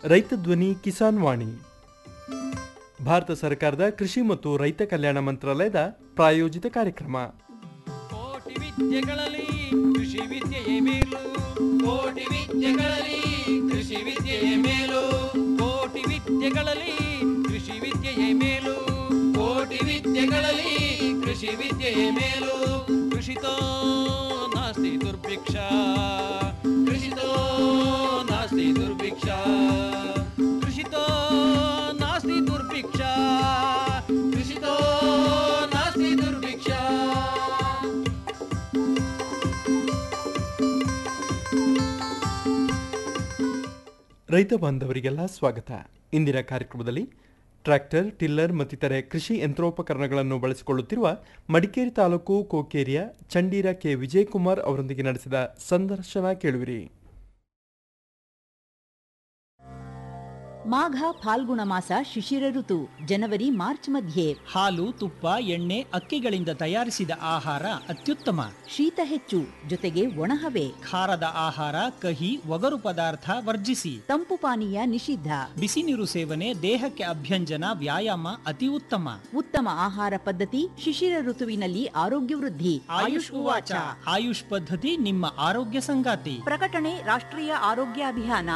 ರೈತ ಧ್ವನಿ ಕಿಸಾನ್ ವಾಣಿ ಭಾರತ ಸರ್ಕಾರದ ಕೃಷಿ ಮತ್ತು ರೈತ ಕಲ್ಯಾಣ ಮಂತ್ರಾಲಯದ ಪ್ರಾಯೋಜಿತ ಕಾರ್ಯಕ್ರಮ ಕೋಟಿ ವಿದ್ಯೆಗಳಲ್ಲಿ ಕೃಷಿ ವಿದ್ಯೆಯೇ ಮೇಲು ಕೋಟಿ ವಿದ್ಯೆಗಳಲ್ಲಿ ಕೃಷಿ ವಿದ್ಯೆಯೇ ಮೇಲು ಕೋಟಿ ವಿದ್ಯೆಗಳಲ್ಲಿ ಕೃಷಿ ವಿದ್ಯೆಯೇ ಮೇಲು ಕೋಟಿ ವಿದ್ಯೆಗಳಲ್ಲಿ ಕೃಷಿ ವಿದ್ಯೆಯೇ ಮೇಲು ಕೃಷಿತೋ ನಾಸ್ತಿ ದುರ್ಭಿಕ್ಷ ಕೃಷಿತೋ ನಾಸ್ತಿ ದುರ್ಭಿಕ್ಷ ಕೃಷಿತೋ ನಾಸ್ತಿ ದುರ್ಭಿಕ್ಷ ಕೃಷಿತೋ ನಾಸ್ತಿ ದುರ್ಭಿಕ್ಷ ರೈತ ಬಾಂಧವರಿಗೆಲ್ಲ ಸ್ವಾಗತ ಇಂದಿನ ಕಾರ್ಯಕ್ರಮದಲ್ಲಿ ಟ್ರ್ಯಾಕ್ಟರ್ ಟಿಲ್ಲರ್ ಮತ್ತಿತರೆ ಕೃಷಿ ಯಂತ್ರೋಪಕರಣಗಳನ್ನು ಬಳಸಿಕೊಳ್ಳುತ್ತಿರುವ ಮಡಿಕೇರಿ ತಾಲೂಕು ಕೋಕೇರಿಯ ಚಂಡೀರ ಕೆ ವಿಜಯಕುಮಾರ್ ಅವರೊಂದಿಗೆ ನಡೆಸಿದ ಸಂದರ್ಶನ ಕೇಳುವಿರಿ ಮಾಘ ಫಾಲ್ಗುಣ ಮಾಸ ಶಿಶಿರ ಋತು ಜನವರಿ ಮಾರ್ಚ್ ಮಧ್ಯೆ ಹಾಲು ತುಪ್ಪ ಎಣ್ಣೆ ಅಕ್ಕಿಗಳಿಂದ ತಯಾರಿಸಿದ ಆಹಾರ ಅತ್ಯುತ್ತಮ ಶೀತ ಹೆಚ್ಚು ಜೊತೆಗೆ ಒಣಹವೆ ಖಾರದ ಆಹಾರ ಕಹಿ ಒಗರು ಪದಾರ್ಥ ವರ್ಜಿಸಿ ತಂಪು ಪಾನೀಯ ನಿಷಿದ್ಧ ಬಿಸಿ ನೀರು ಸೇವನೆ ದೇಹಕ್ಕೆ ಅಭ್ಯಂಜನ ವ್ಯಾಯಾಮ ಅತಿ ಉತ್ತಮ ಉತ್ತಮ ಆಹಾರ ಪದ್ಧತಿ ಶಿಶಿರ ಋತುವಿನಲ್ಲಿ ಆರೋಗ್ಯ ವೃದ್ಧಿ ಆಯುಷ್ ಉವಾಚ ಆಯುಷ್ ಪದ್ಧತಿ ನಿಮ್ಮ ಆರೋಗ್ಯ ಸಂಗಾತಿ ಪ್ರಕಟಣೆ ರಾಷ್ಟ್ರೀಯ ಆರೋಗ್ಯ ಅಭಿಯಾನ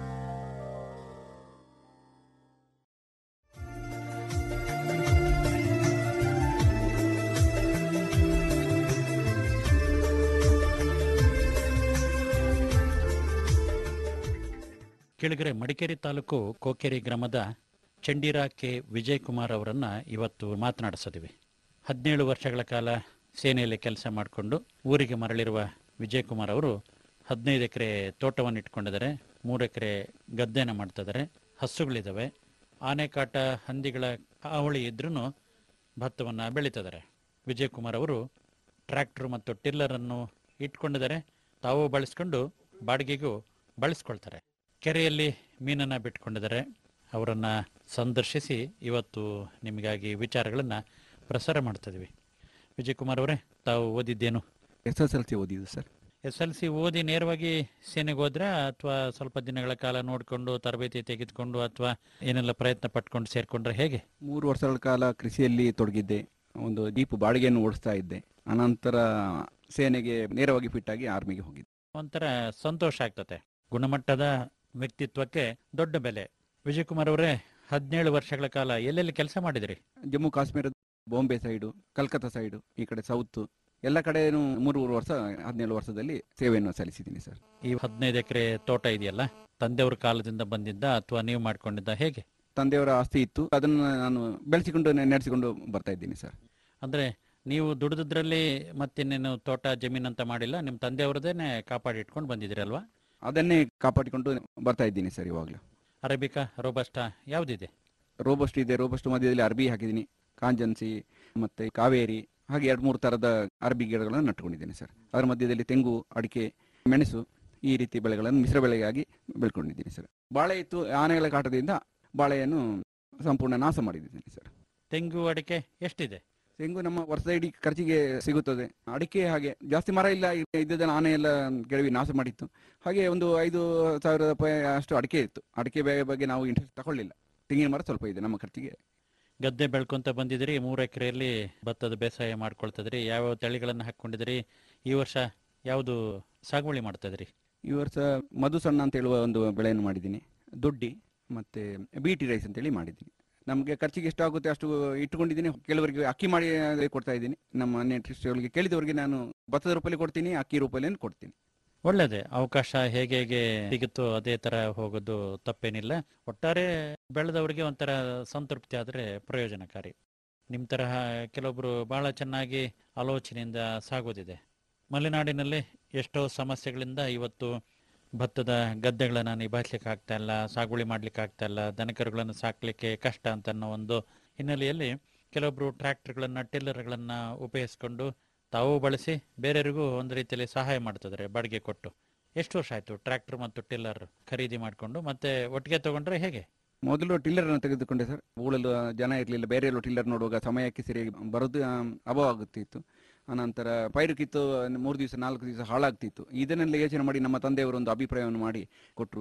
ಕೆಳಗರೆ ಮಡಿಕೇರಿ ತಾಲೂಕು ಕೋಕೆರೆ ಗ್ರಾಮದ ಚಂಡೀರ ಕೆ ವಿಜಯಕುಮಾರ್ ಅವರನ್ನು ಇವತ್ತು ಮಾತನಾಡಿಸಿದ್ದೀವಿ ಹದಿನೇಳು ವರ್ಷಗಳ ಕಾಲ ಸೇನೆಯಲ್ಲಿ ಕೆಲಸ ಮಾಡಿಕೊಂಡು ಊರಿಗೆ ಮರಳಿರುವ ವಿಜಯಕುಮಾರ್ ಅವರು ಹದಿನೈದು ಎಕರೆ ತೋಟವನ್ನು ಇಟ್ಕೊಂಡಿದ್ದಾರೆ ಮೂರು ಎಕರೆ ಗದ್ದೆನ ಮಾಡ್ತಿದ್ದಾರೆ ಹಸುಗಳಿದ್ದಾವೆ ಆನೆಕಾಟ ಹಂದಿಗಳ ಹಾವಳಿ ಇದ್ರೂ ಭತ್ತವನ್ನು ಬೆಳೀತಿದ್ದಾರೆ ವಿಜಯಕುಮಾರ್ ಅವರು ಟ್ರ್ಯಾಕ್ಟರ್ ಮತ್ತು ಟಿಲ್ಲರನ್ನು ಇಟ್ಕೊಂಡಿದ್ದಾರೆ ತಾವು ಬಳಸ್ಕೊಂಡು ಬಾಡಿಗೆಗೂ ಬಳಸ್ಕೊಳ್ತಾರೆ ಕೆರೆಯಲ್ಲಿ ಮೀನನ್ನು ಬಿಟ್ಕೊಂಡಿದ್ದಾರೆ ಅವರನ್ನು ಸಂದರ್ಶಿಸಿ ಇವತ್ತು ನಿಮಗಾಗಿ ವಿಚಾರಗಳನ್ನು ಪ್ರಸಾರ ಮಾಡ್ತಿದ್ವಿ ವಿಜಯಕುಮಾರ್ ಅವರೇ ತಾವು ಓದಿದ್ದೇನು ಎಸ್ ಎಸ್ ಎಲ್ ಸಿ ಓದಿದ್ದು ಸರ್ ಎಸ್ ಎಲ್ ಸಿ ಓದಿ ನೇರವಾಗಿ ಸೇನೆಗೆ ಹೋದ್ರೆ ಅಥವಾ ಸ್ವಲ್ಪ ದಿನಗಳ ಕಾಲ ನೋಡಿಕೊಂಡು ತರಬೇತಿ ತೆಗೆದುಕೊಂಡು ಅಥವಾ ಏನೆಲ್ಲ ಪ್ರಯತ್ನ ಪಟ್ಕೊಂಡು ಸೇರ್ಕೊಂಡ್ರೆ ಹೇಗೆ ಮೂರು ವರ್ಷಗಳ ಕಾಲ ಕೃಷಿಯಲ್ಲಿ ತೊಡಗಿದ್ದೆ ಒಂದು ಜೀಪ್ ಬಾಡಿಗೆಯನ್ನು ಓಡಿಸ್ತಾ ಇದ್ದೆ ಅನಂತರ ಸೇನೆಗೆ ನೇರವಾಗಿ ಫಿಟ್ ಆಗಿ ಆರ್ಮಿಗೆ ಹೋಗಿದ್ದೆ ಒಂಥರ ಸಂತೋಷ ಆಗ್ತತೆ ಗುಣಮಟ್ಟದ ವ್ಯಕ್ತಿತ್ವಕ್ಕೆ ದೊಡ್ಡ ಬೆಲೆ ವಿಜಯಕುಮಾರ್ ಅವರೇ ಹದಿನೇಳು ವರ್ಷಗಳ ಕಾಲ ಎಲ್ಲೆಲ್ಲಿ ಕೆಲಸ ಮಾಡಿದಿರಿ ಜಮ್ಮು ಕಾಶ್ಮೀರ ಬಾಂಬೆ ಸೈಡು ಕಲ್ಕತ್ತಾ ಸೈಡು ಈ ಕಡೆ ಸೌತ್ ಎಲ್ಲ ಕಡೆನೂ ಮೂರು ಮೂರು ವರ್ಷ ಹದಿನೇಳು ವರ್ಷದಲ್ಲಿ ಸೇವೆಯನ್ನು ಸಲ್ಲಿಸಿದ್ದೀನಿ ಸರ್ ಈ ಹದಿನೈದು ಎಕರೆ ತೋಟ ಇದೆಯಲ್ಲ ತಂದೆಯವ್ರ ಕಾಲದಿಂದ ಬಂದಿದ್ದ ಅಥವಾ ನೀವು ಮಾಡ್ಕೊಂಡಿದ್ದ ಹೇಗೆ ತಂದೆಯವರ ಆಸ್ತಿ ಇತ್ತು ಅದನ್ನು ನಾನು ಬೆಳೆಸಿಕೊಂಡು ನಡೆಸಿಕೊಂಡು ಬರ್ತಾ ಇದ್ದೀನಿ ಸರ್ ಅಂದ್ರೆ ನೀವು ದುಡಿದ್ರಲ್ಲಿ ಮತ್ತಿನ್ನೇನು ತೋಟ ಜಮೀನ್ ಅಂತ ಮಾಡಿಲ್ಲ ನಿಮ್ಮ ತಂದೆಯವ್ರದೇನೆ ಕಾಪಾಡಿ ಇಟ್ಕೊಂಡು ಬಂದಿದ್ದೀರಲ್ವಾ ಅದನ್ನೇ ಕಾಪಾಡಿಕೊಂಡು ಬರ್ತಾ ಇದ್ದೀನಿ ಸರ್ ಇವಾಗಲೂ ಅರೇಬಿಕಾ ರೋಬಸ್ಟಾ ಯಾವುದಿದೆ ರೋಬಸ್ಟ್ ಇದೆ ರೋಬಸ್ಟ್ ಮಧ್ಯದಲ್ಲಿ ಅರ್ಬಿ ಹಾಕಿದ್ದೀನಿ ಕಾಂಜನ್ಸಿ ಮತ್ತೆ ಕಾವೇರಿ ಹಾಗೆ ಎರಡು ಮೂರು ಥರದ ಅರಬಿ ಗಿಡಗಳನ್ನು ನಟ್ಕೊಂಡಿದ್ದೀನಿ ಸರ್ ಅದರ ಮಧ್ಯದಲ್ಲಿ ತೆಂಗು ಅಡಿಕೆ ಮೆಣಸು ಈ ರೀತಿ ಬೆಳೆಗಳನ್ನು ಮಿಶ್ರ ಬೆಳೆಗಾಗಿ ಬೆಳ್ಕೊಂಡಿದ್ದೀನಿ ಸರ್ ಬಾಳೆ ಇತ್ತು ಆನೆಗಳ ಕಾಟದಿಂದ ಬಾಳೆಯನ್ನು ಸಂಪೂರ್ಣ ನಾಶ ಮಾಡಿದ್ದೀನಿ ಸರ್ ತೆಂಗು ಅಡಿಕೆ ಎಷ್ಟಿದೆ ತೆಂಗು ನಮ್ಮ ವರ್ಷದ ಇಡೀ ಖರ್ಚಿಗೆ ಸಿಗುತ್ತದೆ ಅಡಿಕೆ ಹಾಗೆ ಜಾಸ್ತಿ ಮರ ಇಲ್ಲ ಇದ್ದದನ್ನು ಆನೆ ಎಲ್ಲ ಕೆಳವಿ ನಾಶ ಮಾಡಿತ್ತು ಹಾಗೆ ಒಂದು ಐದು ಸಾವಿರ ರೂಪಾಯಿ ಅಷ್ಟು ಅಡಿಕೆ ಇತ್ತು ಅಡಿಕೆ ಬೆಳೆ ಬಗ್ಗೆ ನಾವು ಇಂಟ್ರೆಸ್ಟ್ ತಗೊಳ್ಳಿಲ್ಲ ತೆಂಗಿನ ಮರ ಸ್ವಲ್ಪ ಇದೆ ನಮ್ಮ ಖರ್ಚಿಗೆ ಗದ್ದೆ ಬೆಳ್ಕೊಂತ ಬಂದಿದ್ದೀರಿ ಮೂರು ಎಕರೆಯಲ್ಲಿ ಭತ್ತದ ಬೇಸಾಯ ಮಾಡ್ಕೊಳ್ತಿದ್ರಿ ಯಾವ್ಯಾವ ತಳಿಗಳನ್ನು ಹಾಕ್ಕೊಂಡಿದ್ದೀರಿ ಈ ವರ್ಷ ಯಾವುದು ಸಾಗುವಳಿ ಮಾಡ್ತಿದ್ರಿ ಈ ವರ್ಷ ಮಧು ಸಣ್ಣ ಅಂತ ಹೇಳುವ ಒಂದು ಬೆಳೆಯನ್ನು ಮಾಡಿದ್ದೀನಿ ದೊಡ್ಡಿ ಮತ್ತೆ ಬೀಟಿ ರೈಸ್ ಅಂತೇಳಿ ಮಾಡಿದ್ದೀನಿ ನಮಗೆ ಖರ್ಚಿಗೆ ಎಷ್ಟು ಆಗುತ್ತೆ ಅಷ್ಟು ಇಟ್ಟುಕೊಂಡಿದ್ದೀನಿ ಕೆಲವರಿಗೆ ಅಕ್ಕಿ ಮಾಡಿ ಕೊಡ್ತಾ ಇದ್ದೀನಿ ನಮ್ಮ ನೆಂಟರಿಷ್ಟಗಳಿಗೆ ಕೇಳಿದವರಿಗೆ ನಾನು ಭತ್ತದ ರೂಪದಲ್ಲಿ ಕೊಡ್ತೀನಿ ಅಕ್ಕಿ ರೂಪದಲ್ಲಿ ಕೊಡ್ತೀನಿ ಒಳ್ಳೇದೇ ಅವಕಾಶ ಹೇಗೆ ಹೇಗೆ ಸಿಗುತ್ತೋ ಅದೇ ತರ ಹೋಗೋದು ತಪ್ಪೇನಿಲ್ಲ ಒಟ್ಟಾರೆ ಬೆಳೆದವರಿಗೆ ಒಂಥರ ಸಂತೃಪ್ತಿ ಆದರೆ ಪ್ರಯೋಜನಕಾರಿ ನಿಮ್ಮ ತರಹ ಕೆಲವೊಬ್ರು ಬಹಳ ಚೆನ್ನಾಗಿ ಆಲೋಚನೆಯಿಂದ ಸಾಗೋದಿದೆ ಮಲೆನಾಡಿನಲ್ಲಿ ಎಷ್ಟೋ ಸಮಸ್ಯೆಗಳಿಂದ ಇವತ್ತು ಭತ್ತದ ಗದ್ದೆಗಳನ್ನು ನಿಭಾಯಿಸ್ಲಿಕ್ಕೆ ಆಗ್ತಾ ಇಲ್ಲ ಸಾಗುವಳಿ ಮಾಡ್ಲಿಕ್ಕೆ ಆಗ್ತಾ ಇಲ್ಲ ದನಕರುಗಳನ್ನು ಸಾಕ್ಲಿಕ್ಕೆ ಕಷ್ಟ ಅಂತ ಅನ್ನೋ ಒಂದು ಹಿನ್ನೆಲೆಯಲ್ಲಿ ಕೆಲವೊಬ್ರು ಟ್ರ್ಯಾಕ್ಟರ್ಗಳನ್ನ ಟಿಲ್ಲರ್ಗಳನ್ನ ಉಪಯೋಗಿಸ್ಕೊಂಡು ತಾವು ಬಳಸಿ ಬೇರೆಯವರಿಗೂ ಒಂದು ರೀತಿಯಲ್ಲಿ ಸಹಾಯ ಮಾಡ್ತಿದ್ದಾರೆ ಬಾಡಿಗೆ ಕೊಟ್ಟು ಎಷ್ಟು ವರ್ಷ ಆಯ್ತು ಟ್ರ್ಯಾಕ್ಟರ್ ಮತ್ತು ಟಿಲ್ಲರ್ ಖರೀದಿ ಮಾಡಿಕೊಂಡು ಮತ್ತೆ ಒಟ್ಟಿಗೆ ತಗೊಂಡ್ರೆ ಹೇಗೆ ಮೊದಲು ಟಿಲ್ಲರ್ ಅನ್ನು ತೆಗೆದುಕೊಂಡೆ ಸರ್ ಊಳಲು ಜನ ಇರಲಿಲ್ಲ ಬೇರೆ ಎಲ್ಲೋ ಟಿಲ್ಲರ್ ನೋಡುವಾಗ ಸಮಯಕ್ಕೆ ಸರಿಯಾಗಿ ಬರೋದು ಆ, ಅಭಾವ ಆಗುತ್ತಿತ್ತು ಅನಂತರ ಪೈರು ಕಿತ್ತು ಮೂರು ದಿವಸ ನಾಲ್ಕು ದಿವಸ ಹಾಳಾಗ್ತಿತ್ತು ಇದನ್ನೆಲ್ಲ ಯೋಚನೆ ಮಾಡಿ ನಮ್ಮ ತಂದೆಯವರು ಒಂದು ಅಭಿಪ್ರಾಯವನ್ನು ಮಾಡಿ ಕೊಟ್ಟರು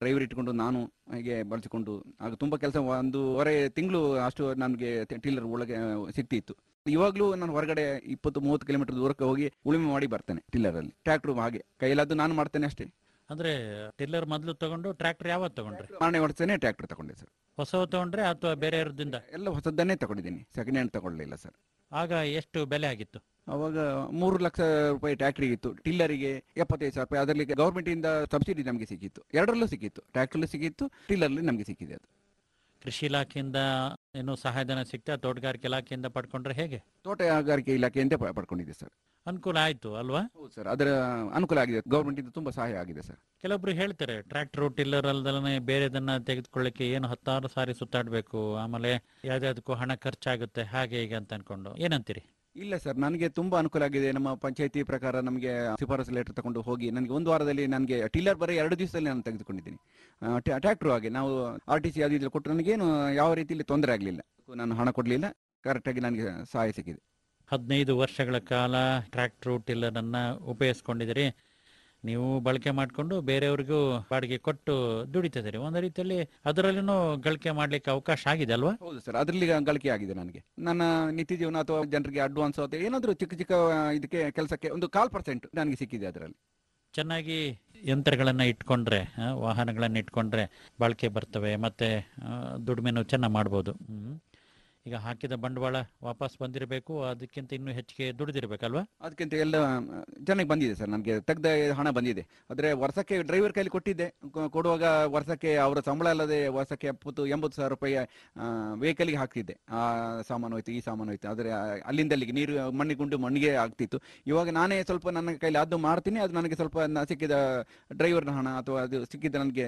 ಡ್ರೈವರ್ ಇಟ್ಕೊಂಡು ನಾನು ಹಾಗೆ ಬಳಸಿಕೊಂಡು ಆಗ ತುಂಬಾ ಕೆಲಸ ಒಂದೂವರೆ ತಿಂಗಳು ಅಷ್ಟು ನನಗೆ ಟೀಲರ್ ಒಳಗೆ ಸಿಕ್ತಿತ್ತು ಇವಾಗಲೂ ನಾನು ಹೊರಗಡೆ ಇಪ್ಪತ್ತು ಮೂವತ್ತು ಕಿಲೋಮೀಟರ್ ದೂರಕ್ಕೆ ಹೋಗಿ ಉಳುಮೆ ಮಾಡಿ ಬರ್ತೇನೆ ಟಿಲ್ಲರ್ ಅಲ್ಲಿ ಟ್ರ್ಯಾಕ್ಟರ್ ಹಾಗೆ ಕೈಲಾದ್ದು ನಾನು ಮಾಡ್ತೇನೆ ಅಷ್ಟೇ ಅಂದ್ರೆ ಟಿಲ್ಲರ್ ಮೊದಲು ತಗೊಂಡು ಟ್ರ್ಯಾಕ್ಟರ್ ಯಾವತ್ತು ತಗೊಂಡ್ರಿ ಮಾರನೇ ವರ್ಷನೇ ಟ್ರ್ಯಾಕ್ಟರ್ ತಗೊಂಡೆ ಸರ್ ಹೊಸವು ತಗೊಂಡ್ರೆ ಅಥವಾ ಬೇರೆಯವ್ರದಿಂದ ಎಲ್ಲ ಹೊಸದನ್ನೇ ತಗೊಂಡಿದ್ದೀನಿ ಸೆಕೆಂಡ್ ಹ್ಯಾಂಡ್ ತಗೊಳ್ಳಿಲ್ಲ ಸರ್ ಆಗ ಎಷ್ಟು ಬೆಲೆ ಆಗಿತ್ತು ಅವಾಗ ಮೂರು ಲಕ್ಷ ರೂಪಾಯಿ ಟ್ರ್ಯಾಕ್ಟರಿಗೆ ಇತ್ತು ಟಿಲ್ಲರಿಗೆ ಎಪ್ಪತ್ತೈದು ಸಾವಿರ ರೂಪಾಯಿ ಅದರಲ್ಲಿ ಗೌರ್ಮೆಂಟ್ ಇಂದ ಸಬ್ಸಿಡಿ ನಮಗೆ ಸಿಕ್ಕಿತ್ತು ಎರಡರಲ್ಲೂ ಸಿಕ್ಕಿತ್ತು ಟ್ರ್ಯಾಕ್ಟರ್ಲು ಸಿಕ್ಕಿತ್ತು ಟಿಲ್ಲರ್ಲಿ ನಮಗೆ ಸಿಕ್ಕಿದೆ ಅದು ಕೃಷಿ ಇಲಾಖೆಯಿಂದ ಏನು ಸಹಾಯಧನ ಸಿಗ್ತಾ ತೋಟಗಾರಿಕೆ ಇಲಾಖೆಯಿಂದ ಪಡ್ಕೊಂಡ್ರೆ ಹೇಗೆ ತೋಟಗಾರಿಕೆ ಇಲಾಖೆಯಿಂದ ಪ- ಪಡ್ಕೊಂಡಿದೆ ಸರ್ ಅನುಕೂಲ ಆಯ್ತು ಅಲ್ವಾ ಹೌದು ಸರ್ ಅದರ ಅನುಕೂಲ ಆಗಿದೆ ಗೌರ್ಮೆಂಟ್ ಇಂದ ತುಂಬಾ ಸಹಾಯ ಆಗಿದೆ ಸರ್ ಕೆಲವೊಬ್ರು ಹೇಳ್ತಾರೆ ಟ್ರ್ಯಾಕ್ಟರ್ ಟಿಲ್ಲರ್ ಅಲ್ದಲನೆ ಬೇರೆದನ್ನ ತೆಗೆದುಕೊಳ್ಳಿಕ್ಕೆ ಏನು ಹತ್ತಾರು ಸಾರಿ ಸುತ್ತಾಡ್ಬೇಕು ಆಮೇಲೆ ಯಾವ್ದಾದಕ್ಕೂ ಹಣ ಖರ್ಚಾಗುತ್ತೆ ಹಾಗೆ ಹೀಗೆ ಅಂತ ಅನ್ಕೊಂಡು ಏನಂತೀರಿ ಇಲ್ಲ ಸರ್ ನನಗೆ ತುಂಬಾ ಅನುಕೂಲ ಆಗಿದೆ ನಮ್ಮ ಪಂಚಾಯತಿ ಪ್ರಕಾರ ನಮಗೆ ಶಿಫಾರಸು ಲೆಟರ್ ತಗೊಂಡು ಹೋಗಿ ನನಗೆ ಒಂದು ವಾರದಲ್ಲಿ ನನಗೆ ಟಿಲ್ಲರ್ ಬರೀ ಎರಡು ದಿವಸದಲ್ಲಿ ನಾನು ತೆಗೆದುಕೊಂಡಿದ್ದೀನಿ ಟ್ರ್ಯಾಕ್ಟರ್ ಹಾಗೆ ನಾವು ಆರ್ ಟಿ ಸಿ ಅದು ಇದ್ರಲ್ಲಿ ಕೊಟ್ಟು ನನಗೇನು ಯಾವ ರೀತಿಯಲ್ಲಿ ತೊಂದರೆ ಆಗಲಿಲ್ಲ ನಾನು ಹಣ ಕೊಡಲಿಲ್ಲ ಕರೆಕ್ಟಾಗಿ ನನಗೆ ಸಹಾಯ ಸಿಕ್ಕಿದೆ ಹದಿನೈದು ವರ್ಷಗಳ ಕಾಲ ಟ್ರ್ಯಾಕ್ಟ್ರು ಟಿಲ್ಲರ್ ಅನ್ನ ಉಪಯೋಗಿಸ್ಕೊಂಡಿದ್ದೀರಿ ನೀವು ಬಳಕೆ ಮಾಡಿಕೊಂಡು ಬೇರೆಯವ್ರಿಗೂ ಬಾಡಿಗೆ ಕೊಟ್ಟು ದುಡಿತಿದ್ದೀರಿ ಒಂದು ರೀತಿಯಲ್ಲಿ ಅದರಲ್ಲಿನೂ ಗಳಿಕೆ ಮಾಡ್ಲಿಕ್ಕೆ ಅವಕಾಶ ಆಗಿದೆ ಅಲ್ವಾ ಹೌದು ಸರ್ ಅದರಲ್ಲಿ ಗಳಿಕೆ ಆಗಿದೆ ನನಗೆ ನನ್ನ ನಿತ್ಯ ಜೀವನ ಅಥವಾ ಜನರಿಗೆ ಅಡ್ವಾನ್ಸ್ ಅಥವಾ ಏನಾದರೂ ಚಿಕ್ಕ ಚಿಕ್ಕ ಇದಕ್ಕೆ ಕೆಲಸಕ್ಕೆ ಒಂದು ಕಾಲ್ ಪರ್ಸೆಂಟ್ ನನಗೆ ಸಿಕ್ಕಿದೆ ಅದರಲ್ಲಿ ಚೆನ್ನಾಗಿ ಯಂತ್ರಗಳನ್ನ ಇಟ್ಕೊಂಡ್ರೆ ಆ, ವಾಹನಗಳನ್ನ ಇಟ್ಕೊಂಡ್ರೆ ಬಾಳಿಕೆ ಬರ್ತವೆ ಮತ್ತೆ ಆ, ದುಡಿಮೆನೂ ಚೆನ್ನಾಗಿ ಮಾಡ್ಬೋದು ಹ್ಮ್. ಈಗ ಹಾಕಿದ ಬಂಡವಾಳ ವಾಪಸ್ ಬಂದಿರಬೇಕು ಅದಕ್ಕಿಂತ ಇನ್ನೂ ಹೆಚ್ಚಿಗೆ ದುಡಿದಿರ್ಬೇಕಲ್ವಾ ಅದಕ್ಕಿಂತ ಎಲ್ಲ ಚೆನ್ನಾಗಿ ಬಂದಿದೆ ಸರ್ ನನಗೆ ತೆಗ್ದ ಹಣ ಬಂದಿದೆ ಆದರೆ ವರ್ಷಕ್ಕೆ ಡ್ರೈವರ್ ಕೈಲಿ ಕೊಟ್ಟಿದ್ದೆ ಕೊ- ಕೊಡುವಾಗ ವರ್ಷಕ್ಕೆ ಅವರ ಸಂಬಳ ಅಲ್ಲದೆ ವರ್ಷಕ್ಕೆ ಎಪ್ಪತ್ತು ಎಂಬತ್ತು ಸಾವಿರ ರೂಪಾಯಿ ವೆಹಿಕಲ್ಗೆ ಹಾಕ್ತಿದ್ದೆ ಆ ಸಾಮಾನು ಹೋಯ್ತು ಈ ಸಾಮಾನು ಹೋಯ್ತು ಆದರೆ ಅಲ್ಲಿಂದ ಅಲ್ಲಿಗೆ ನೀರು ಮಣ್ಣಿಗುಂಡು ಮಣ್ಣಿಗೆ ಆಗ್ತಿತ್ತು ಇವಾಗ ನಾನೇ ಸ್ವಲ್ಪ ನನ್ನ ಕೈಲಿ ಅದು ಮಾಡ್ತೀನಿ ಅದು ನನಗೆ ಸ್ವಲ್ಪ ನ- ಸಿಕ್ಕಿದ ಡ್ರೈವರ್ನ ಹಣ ಅಥವಾ ಅದು ಸಿಕ್ಕಿದ ನನಗೆ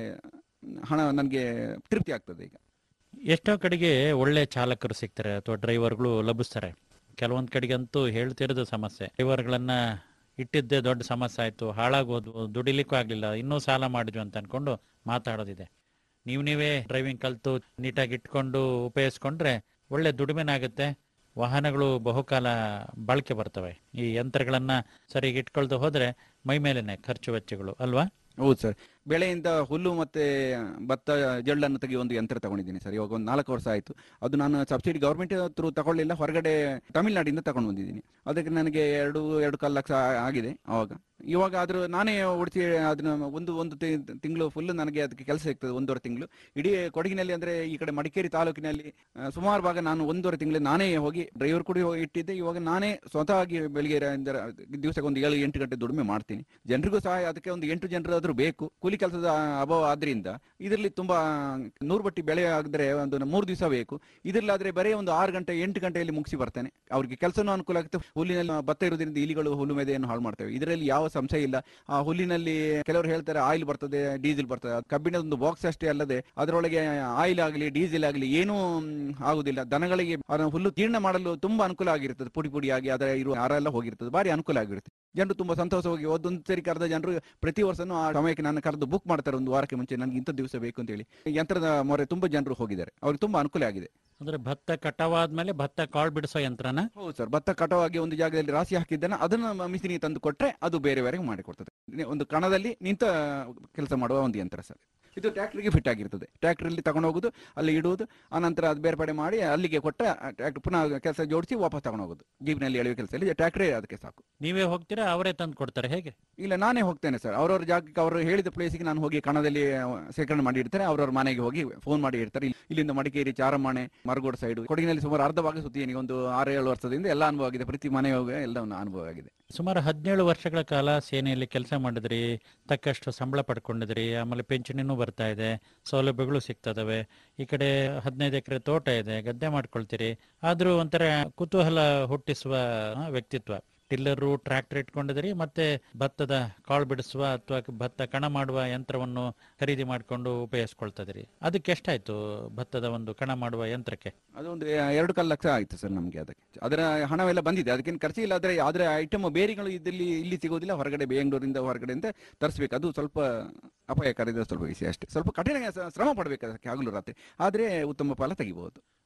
ಹಣ ನನಗೆ ತೃಪ್ತಿ ಆಗ್ತದೆ ಈಗ ಎಷ್ಟೋ ಕಡೆಗೆ ಒಳ್ಳೆ ಚಾಲಕರು ಸಿಗ್ತಾರೆ ಅಥವಾ ಡ್ರೈವರ್ಗಳು ಲಭಿಸ್ತಾರೆ ಕೆಲವೊಂದ್ ಕಡೆಗಂತೂ ಹೇಳ್ತಿರೋದು ಸಮಸ್ಯೆ ಡ್ರೈವರ್ಗಳನ್ನ ಇಟ್ಟಿದ್ದೇ ದೊಡ್ಡ ಸಮಸ್ಯೆ ಆಯ್ತು ಹಾಳಾಗೋದು ದುಡಿಲಿಕ್ಕೂ ಆಗ್ಲಿಲ್ಲ ಇನ್ನೂ ಸಾಲ ಮಾಡಿದ್ವಿ ಅಂತ ಅನ್ಕೊಂಡು ಮಾತಾಡೋದಿದೆ ನೀವು ನೀವೇ ಡ್ರೈವಿಂಗ್ ಕಲ್ತು ನೀಟಾಗಿ ಇಟ್ಕೊಂಡು ಉಪಯೋಗಿಸ್ಕೊಂಡ್ರೆ ಒಳ್ಳೆ ದುಡಿಮೆನಾಗುತ್ತೆ ವಾಹನಗಳು ಬಹುಕಾಲ ಬಾಳಿಕೆ ಬರ್ತವೆ ಈ ಯಂತ್ರಗಳನ್ನ ಸರಿಯಾಗಿ ಇಟ್ಕೊಳ್ದು ಹೋದ್ರೆ ಮೈ ಮೇಲೆನೆ ಖರ್ಚು ವೆಚ್ಚಗಳು ಅಲ್ವಾ ಹೌದು ಸರ್ ಬೆಳೆಯಿಂದ ಹುಲ್ಲು ಮತ್ತೆ ಭತ್ತ ಜಳ್ಳನ್ನು ತೆಗೆಯುವ ಒಂದು ಯಂತ್ರ ತಗೊಂಡಿದ್ದೀನಿ ಸರ್ ಇವಾಗ ಒಂದು ನಾಲ್ಕು ವರ್ಷ ಆಯಿತು ಅದು ನಾನು ಸಬ್ಸಿಡಿ ಗೌರ್ಮೆಂಟ್ ಥ್ರೂ ತಗೊಳ್ಳಿಲ್ಲ ಹೊರಗಡೆ ತಮಿಳ್ನಾಡಿಂದ ತಗೊಂಡು ಬಂದಿದ್ದೀನಿ ಅದಕ್ಕೆ ನನಗೆ ಎರಡು ಎರಡು ಕಾಲು ಲಕ್ಷ ಆ- ಆಗಿದೆ ಅವಾಗ ಇವಾಗ ಆದ್ರೂ ನಾನೇ ಓಡಿಸಿ ಅದನ್ನ ಒಂದು ಒಂದು ತಿಂಗಳು ಫುಲ್ ನನಗೆ ಅದಕ್ಕೆ ಕೆಲಸ ಸಿಗ್ತದೆ ಒಂದೂವರೆ ತಿಂಗಳು ಇಡೀ ಕೊಡಗಿನಲ್ಲಿ ಅಂದ್ರೆ ಈ ಕಡೆ ಮಡಿಕೇರಿ ತಾಲೂಕಿನಲ್ಲಿ ಆ, ಸುಮಾರು ಭಾಗ ನಾನು ಒಂದೂವರೆ ತಿಂಗಳು ನಾನೇ ಹೋಗಿ ಡ್ರೈವರ್ ಕೂಡ ಹೋಗಿ ಇಟ್ಟಿದ್ದೆ ಇವಾಗ ನಾನೇ ಸ್ವತಃ ಆಗಿ ಬೆಳಿಗ್ಗೆ ರ- ದಿವಸಕ್ಕೆ ಒಂದು ಏಳು ಎಂಟು ಗಂಟೆ ದುಡಿಮೆ ಮಾಡ್ತೀನಿ ಜನರಿಗೂ ಸಹ ಅದಕ್ಕೆ ಒಂದು ಎಂಟು ಜನರಾದ್ರೂ ಬೇಕು ಕೂಲಿ ಕೆಲಸದ ಅಭಾವ ಆದ್ರಿಂದ ಇದರಲ್ಲಿ ತುಂಬಾ ನೂರು ಬಟ್ಟಿ ಬೆಳೆ ಆಗಿದ್ರೆ ಒಂದು ಮೂರು ದಿವಸ ಬೇಕು ಇದರಲ್ಲಾದ್ರೆ ಬರೀ ಒಂದು ಆರು ಗಂಟೆ ಎಂಟು ಗಂಟೆಯಲ್ಲಿ ಮುಗಿಸಿ ಬರ್ತೇನೆ ಅವ್ರಿಗೆ ಕೆಲಸನೂ ಅನುಕೂಲ ಆಗುತ್ತೆ ಹುಲ್ಲಿನಲ್ಲಿ ಭತ್ತ ಇರೋದ್ರಿಂದ ಇಲಿಗಳು ಹುಲ್ಲು ಮೆದೆಯನ್ನು ಹಾಳು ಮಾಡ್ತವೆ ಇದರಲ್ಲಿ ಯಾವ ಸಂಶಯ ಇಲ್ಲ ಆ ಹುಲ್ಲಿನಲ್ಲಿ ಕೆಲವರು ಹೇಳ್ತಾರೆ ಆಯಿಲ್ ಬರ್ತದೆ ಡೀಸೆಲ್ ಬರ್ತದೆ ಅದು ಕಬ್ಬಿಣದ ಒಂದು ಬಾಕ್ಸ್ ಅಷ್ಟೇ ಅಲ್ಲದೆ ಅದರೊಳಗೆ ಆಯಿಲ್ ಆಗಲಿ ಡೀಸೆಲ್ ಆಗಲಿ ಏನೂ ಮ್, ಆಗುದಿಲ್ಲ ದನಗಳಿಗೆ ಅದನ್ನ ಹುಲ್ಲು ಜೀರ್ಣ ಮಾಡಲು ತುಂಬಾ ಅನುಕೂಲ ಆಗಿರ್ತದೆ ಪುಡಿ ಪುಡಿಯಾಗಿ ಅದರ ಇರುವ ಆರ ಎಲ್ಲ ಹೋಗಿರ್ತದೆ ಭಾರಿ ಅನುಕೂಲ ಆಗಿರುತ್ತೆ ಜನರು ತುಂಬಾ ಸಂತೋಷವಾಗಿ ಒಂದೊಂದು ಸರಿ ಕರೆದ ಜನರು ಪ್ರತಿ ವರ್ಷನೂ ಆ ಸಮಯಕ್ಕೆ ನಾನು ಕರೆದು ಬುಕ್ ಮಾಡ್ತಾರೆ ಒಂದು ವಾರಕ್ಕೆ ಮುಂಚೆ ನನಗೆ ಇಂಥ ದಿವಸ ಬೇಕು ಅಂತ ಹೇಳಿ ಯಂತ್ರದ ಮೊರೆ ತುಂಬಾ ಜನರು ಹೋಗಿದ್ದಾರೆ ಅವ್ರಿಗೆ ತುಂಬಾ ಅನುಕೂಲ ಆಗಿದೆ ಅಂದ್ರೆ ಭತ್ತ ಕಟಾವಾದ್ಮೇಲೆ ಭತ್ತ ಕಾಳು ಬಿಡಿಸೋ ಯಂತ್ರನ ಹೌದು ಸರ್ ಭತ್ತ ಕಟಾವಾಗಿ ಒಂದು ಜಾಗದಲ್ಲಿ ರಾಶಿ ಹಾಕಿದ್ದನ್ನ ಅದನ್ನ ಮಿಸಿನಿ ತಂದು ಕೊಟ್ರೆ ಅದು ಬೇರೆಯವರೆಗೆ ಮಾಡಿಕೊಡ್ತದೆ ಒಂದು ಕಣದಲ್ಲಿ ನಿಂತ ಕೆಲಸ ಮಾಡುವ ಒಂದು ಯಂತ್ರ ಸರ್ ಇದು ಟ್ರ್ಯಾಕ್ಟರ್ಗೆ ಫಿಟ್ ಆಗಿರ್ತದೆ ಟ್ರ್ಯಾಕ್ಟರ್ ಅಲ್ಲಿ ತಗೊಂಡು ಹೋಗುದು ಅಲ್ಲಿ ಇಡುವುದು ಆನಂತರ ಅದು ಬೇರ್ಪಡೆ ಮಾಡಿ ಅಲ್ಲಿಗೆ ಕೊಟ್ಟರೆ ಟ್ರ್ಯಾಕ್ಟರ್ ಪುನಃ ಕೆಲಸ ಜೋಡಿಸಿ ವಾಪಸ್ ತಗೊಂಡು ಹೋಗುದು ಜೀಬ್ನಲ್ಲಿ ಎಳೆಯುವ ಕೆಲಸ ಇಲ್ಲಿ ಟ್ರ್ಯಾಕ್ಟರೇ ಅದಕ್ಕೆ ಸಾಕು ನೀವೇ ಹೋಗ್ತೀರಾ ಅವರೇ ತಂದು ಕೊಡ್ತಾರೆ ಹೇಗೆ ಇಲ್ಲ ನಾನೇ ಹೋಗ್ತೇನೆ ಸರ್ ಅವ್ರವ್ರ ಜಾಗಕ್ಕೆ ಅವರು ಹೇಳಿದ ಪ್ಲೇಸಿಗೆ ನಾನು ಹೋಗಿ ಕಣದಲ್ಲಿ ಶೇಖರಣೆ ಮಾಡಿ ಇಡ್ತಾರೆ ಅವ್ರವ್ರ ಮನೆಗೆ ಹೋಗಿ ಫೋನ್ ಮಾಡಿ ಇಡ್ತಾರೆ ಇಲ್ಲಿ- ಇಲ್ಲಿಂದ ಮಡಿಕೇರಿ ಚಾರಮಾಣೆ ಮರಗೋಡು ಸೈಡ್ ಕೊಡಗಿನಲ್ಲಿ ಸುಮಾರು ಅರ್ಧ ಭಾಗ ಸುತ್ತೀನಿ ಒಂದು ಆರು ಏಳು ವರ್ಷದಿಂದ ಎಲ್ಲ ಅನುಭವ ಆಗಿದೆ ಪ್ರತಿ ಮನೆ ಹೋಗಿ ಎಲ್ಲ ಅನುಭವ ಆಗಿದೆ ಸುಮಾರು ಹದಿನೇಳು ವರ್ಷಗಳ ಕಾಲ ಸೇನೆಯಲ್ಲಿ ಕೆಲಸ ಮಾಡಿದ್ರಿ ತಕ್ಕಷ್ಟು ಸಂಬಳ ಪಡ್ಕೊಂಡಿದ್ರಿ ಆಮೇಲೆ ಪಿಂಚಣಿನೂ ಬರ್ತಾ ಇದೆ ಸೌಲಭ್ಯಗಳು ಸಿಗ್ತದವೆ ಈ ಕಡೆ ಹದಿನೈದು ಎಕರೆ ತೋಟ ಇದೆ ಗದ್ದೆ ಮಾಡ್ಕೊಳ್ತೀರಿ ಆದ್ರೂ ಒಂಥರ ಕುತೂಹಲ ಹುಟ್ಟಿಸುವ ಆ, ವ್ಯಕ್ತಿತ್ವ ಟಿಲ್ಲರು ಟ್ರ್ಯಾಕ್ಟರ್ ಇಟ್ಕೊಂಡಿದ್ರಿ ಮತ್ತೆ ಭತ್ತದ ಕಾಳು ಬಿಡಿಸುವ ಅಥವಾ ಭತ್ತ ಕಣ ಮಾಡುವ ಯಂತ್ರವನ್ನು ಖರೀದಿ ಮಾಡಿಕೊಂಡು ಉಪಯೋಗಿಸ್ಕೊಳ್ತಿದ್ರಿ ಅದಕ್ಕೆ ಎಷ್ಟಾಯ್ತು ಭತ್ತದ ಒಂದು ಕಣ ಮಾಡುವ ಯಂತ್ರಕ್ಕೆ ಅದೊಂದು ಎರಡು ಕಾಲು ಲಕ್ಷ ಆಯ್ತು ಸರ್ ನಮಗೆ ಅದಕ್ಕೆ ಅದರ ಹಣವೆಲ್ಲ ಬಂದಿದೆ ಅದಕ್ಕೇನು ಖರ್ಚಿಲ್ಲ ಆದರೆ ಅದರ ಐಟಮ್ ಬೇರೆಗಳು ಇದಲ್ಲಿ ಇಲ್ಲಿ ಸಿಗೋದಿಲ್ಲ ಹೊರಗಡೆ ಬೆಂಗಳೂರಿಂದ ಹೊರಗಡೆಯಿಂದ ತರಿಸ್ಬೇಕು ಅದು ಸ್ವಲ್ಪ ಅಪಾಯಕಾರಿ ಸ್ವಲ್ಪ ವಿಷಯ ಅಷ್ಟೇ ಸ್ವಲ್ಪ ಕಠಿಣ ಸ- ಶ್ರಮ ಪಡಬೇಕು ಅದಕ್ಕೆ ಹಗಲು ರಾತ್ರಿ ಆದರೆ ಉತ್ತಮ ಫಲ ತೆಗಿಬಹುದು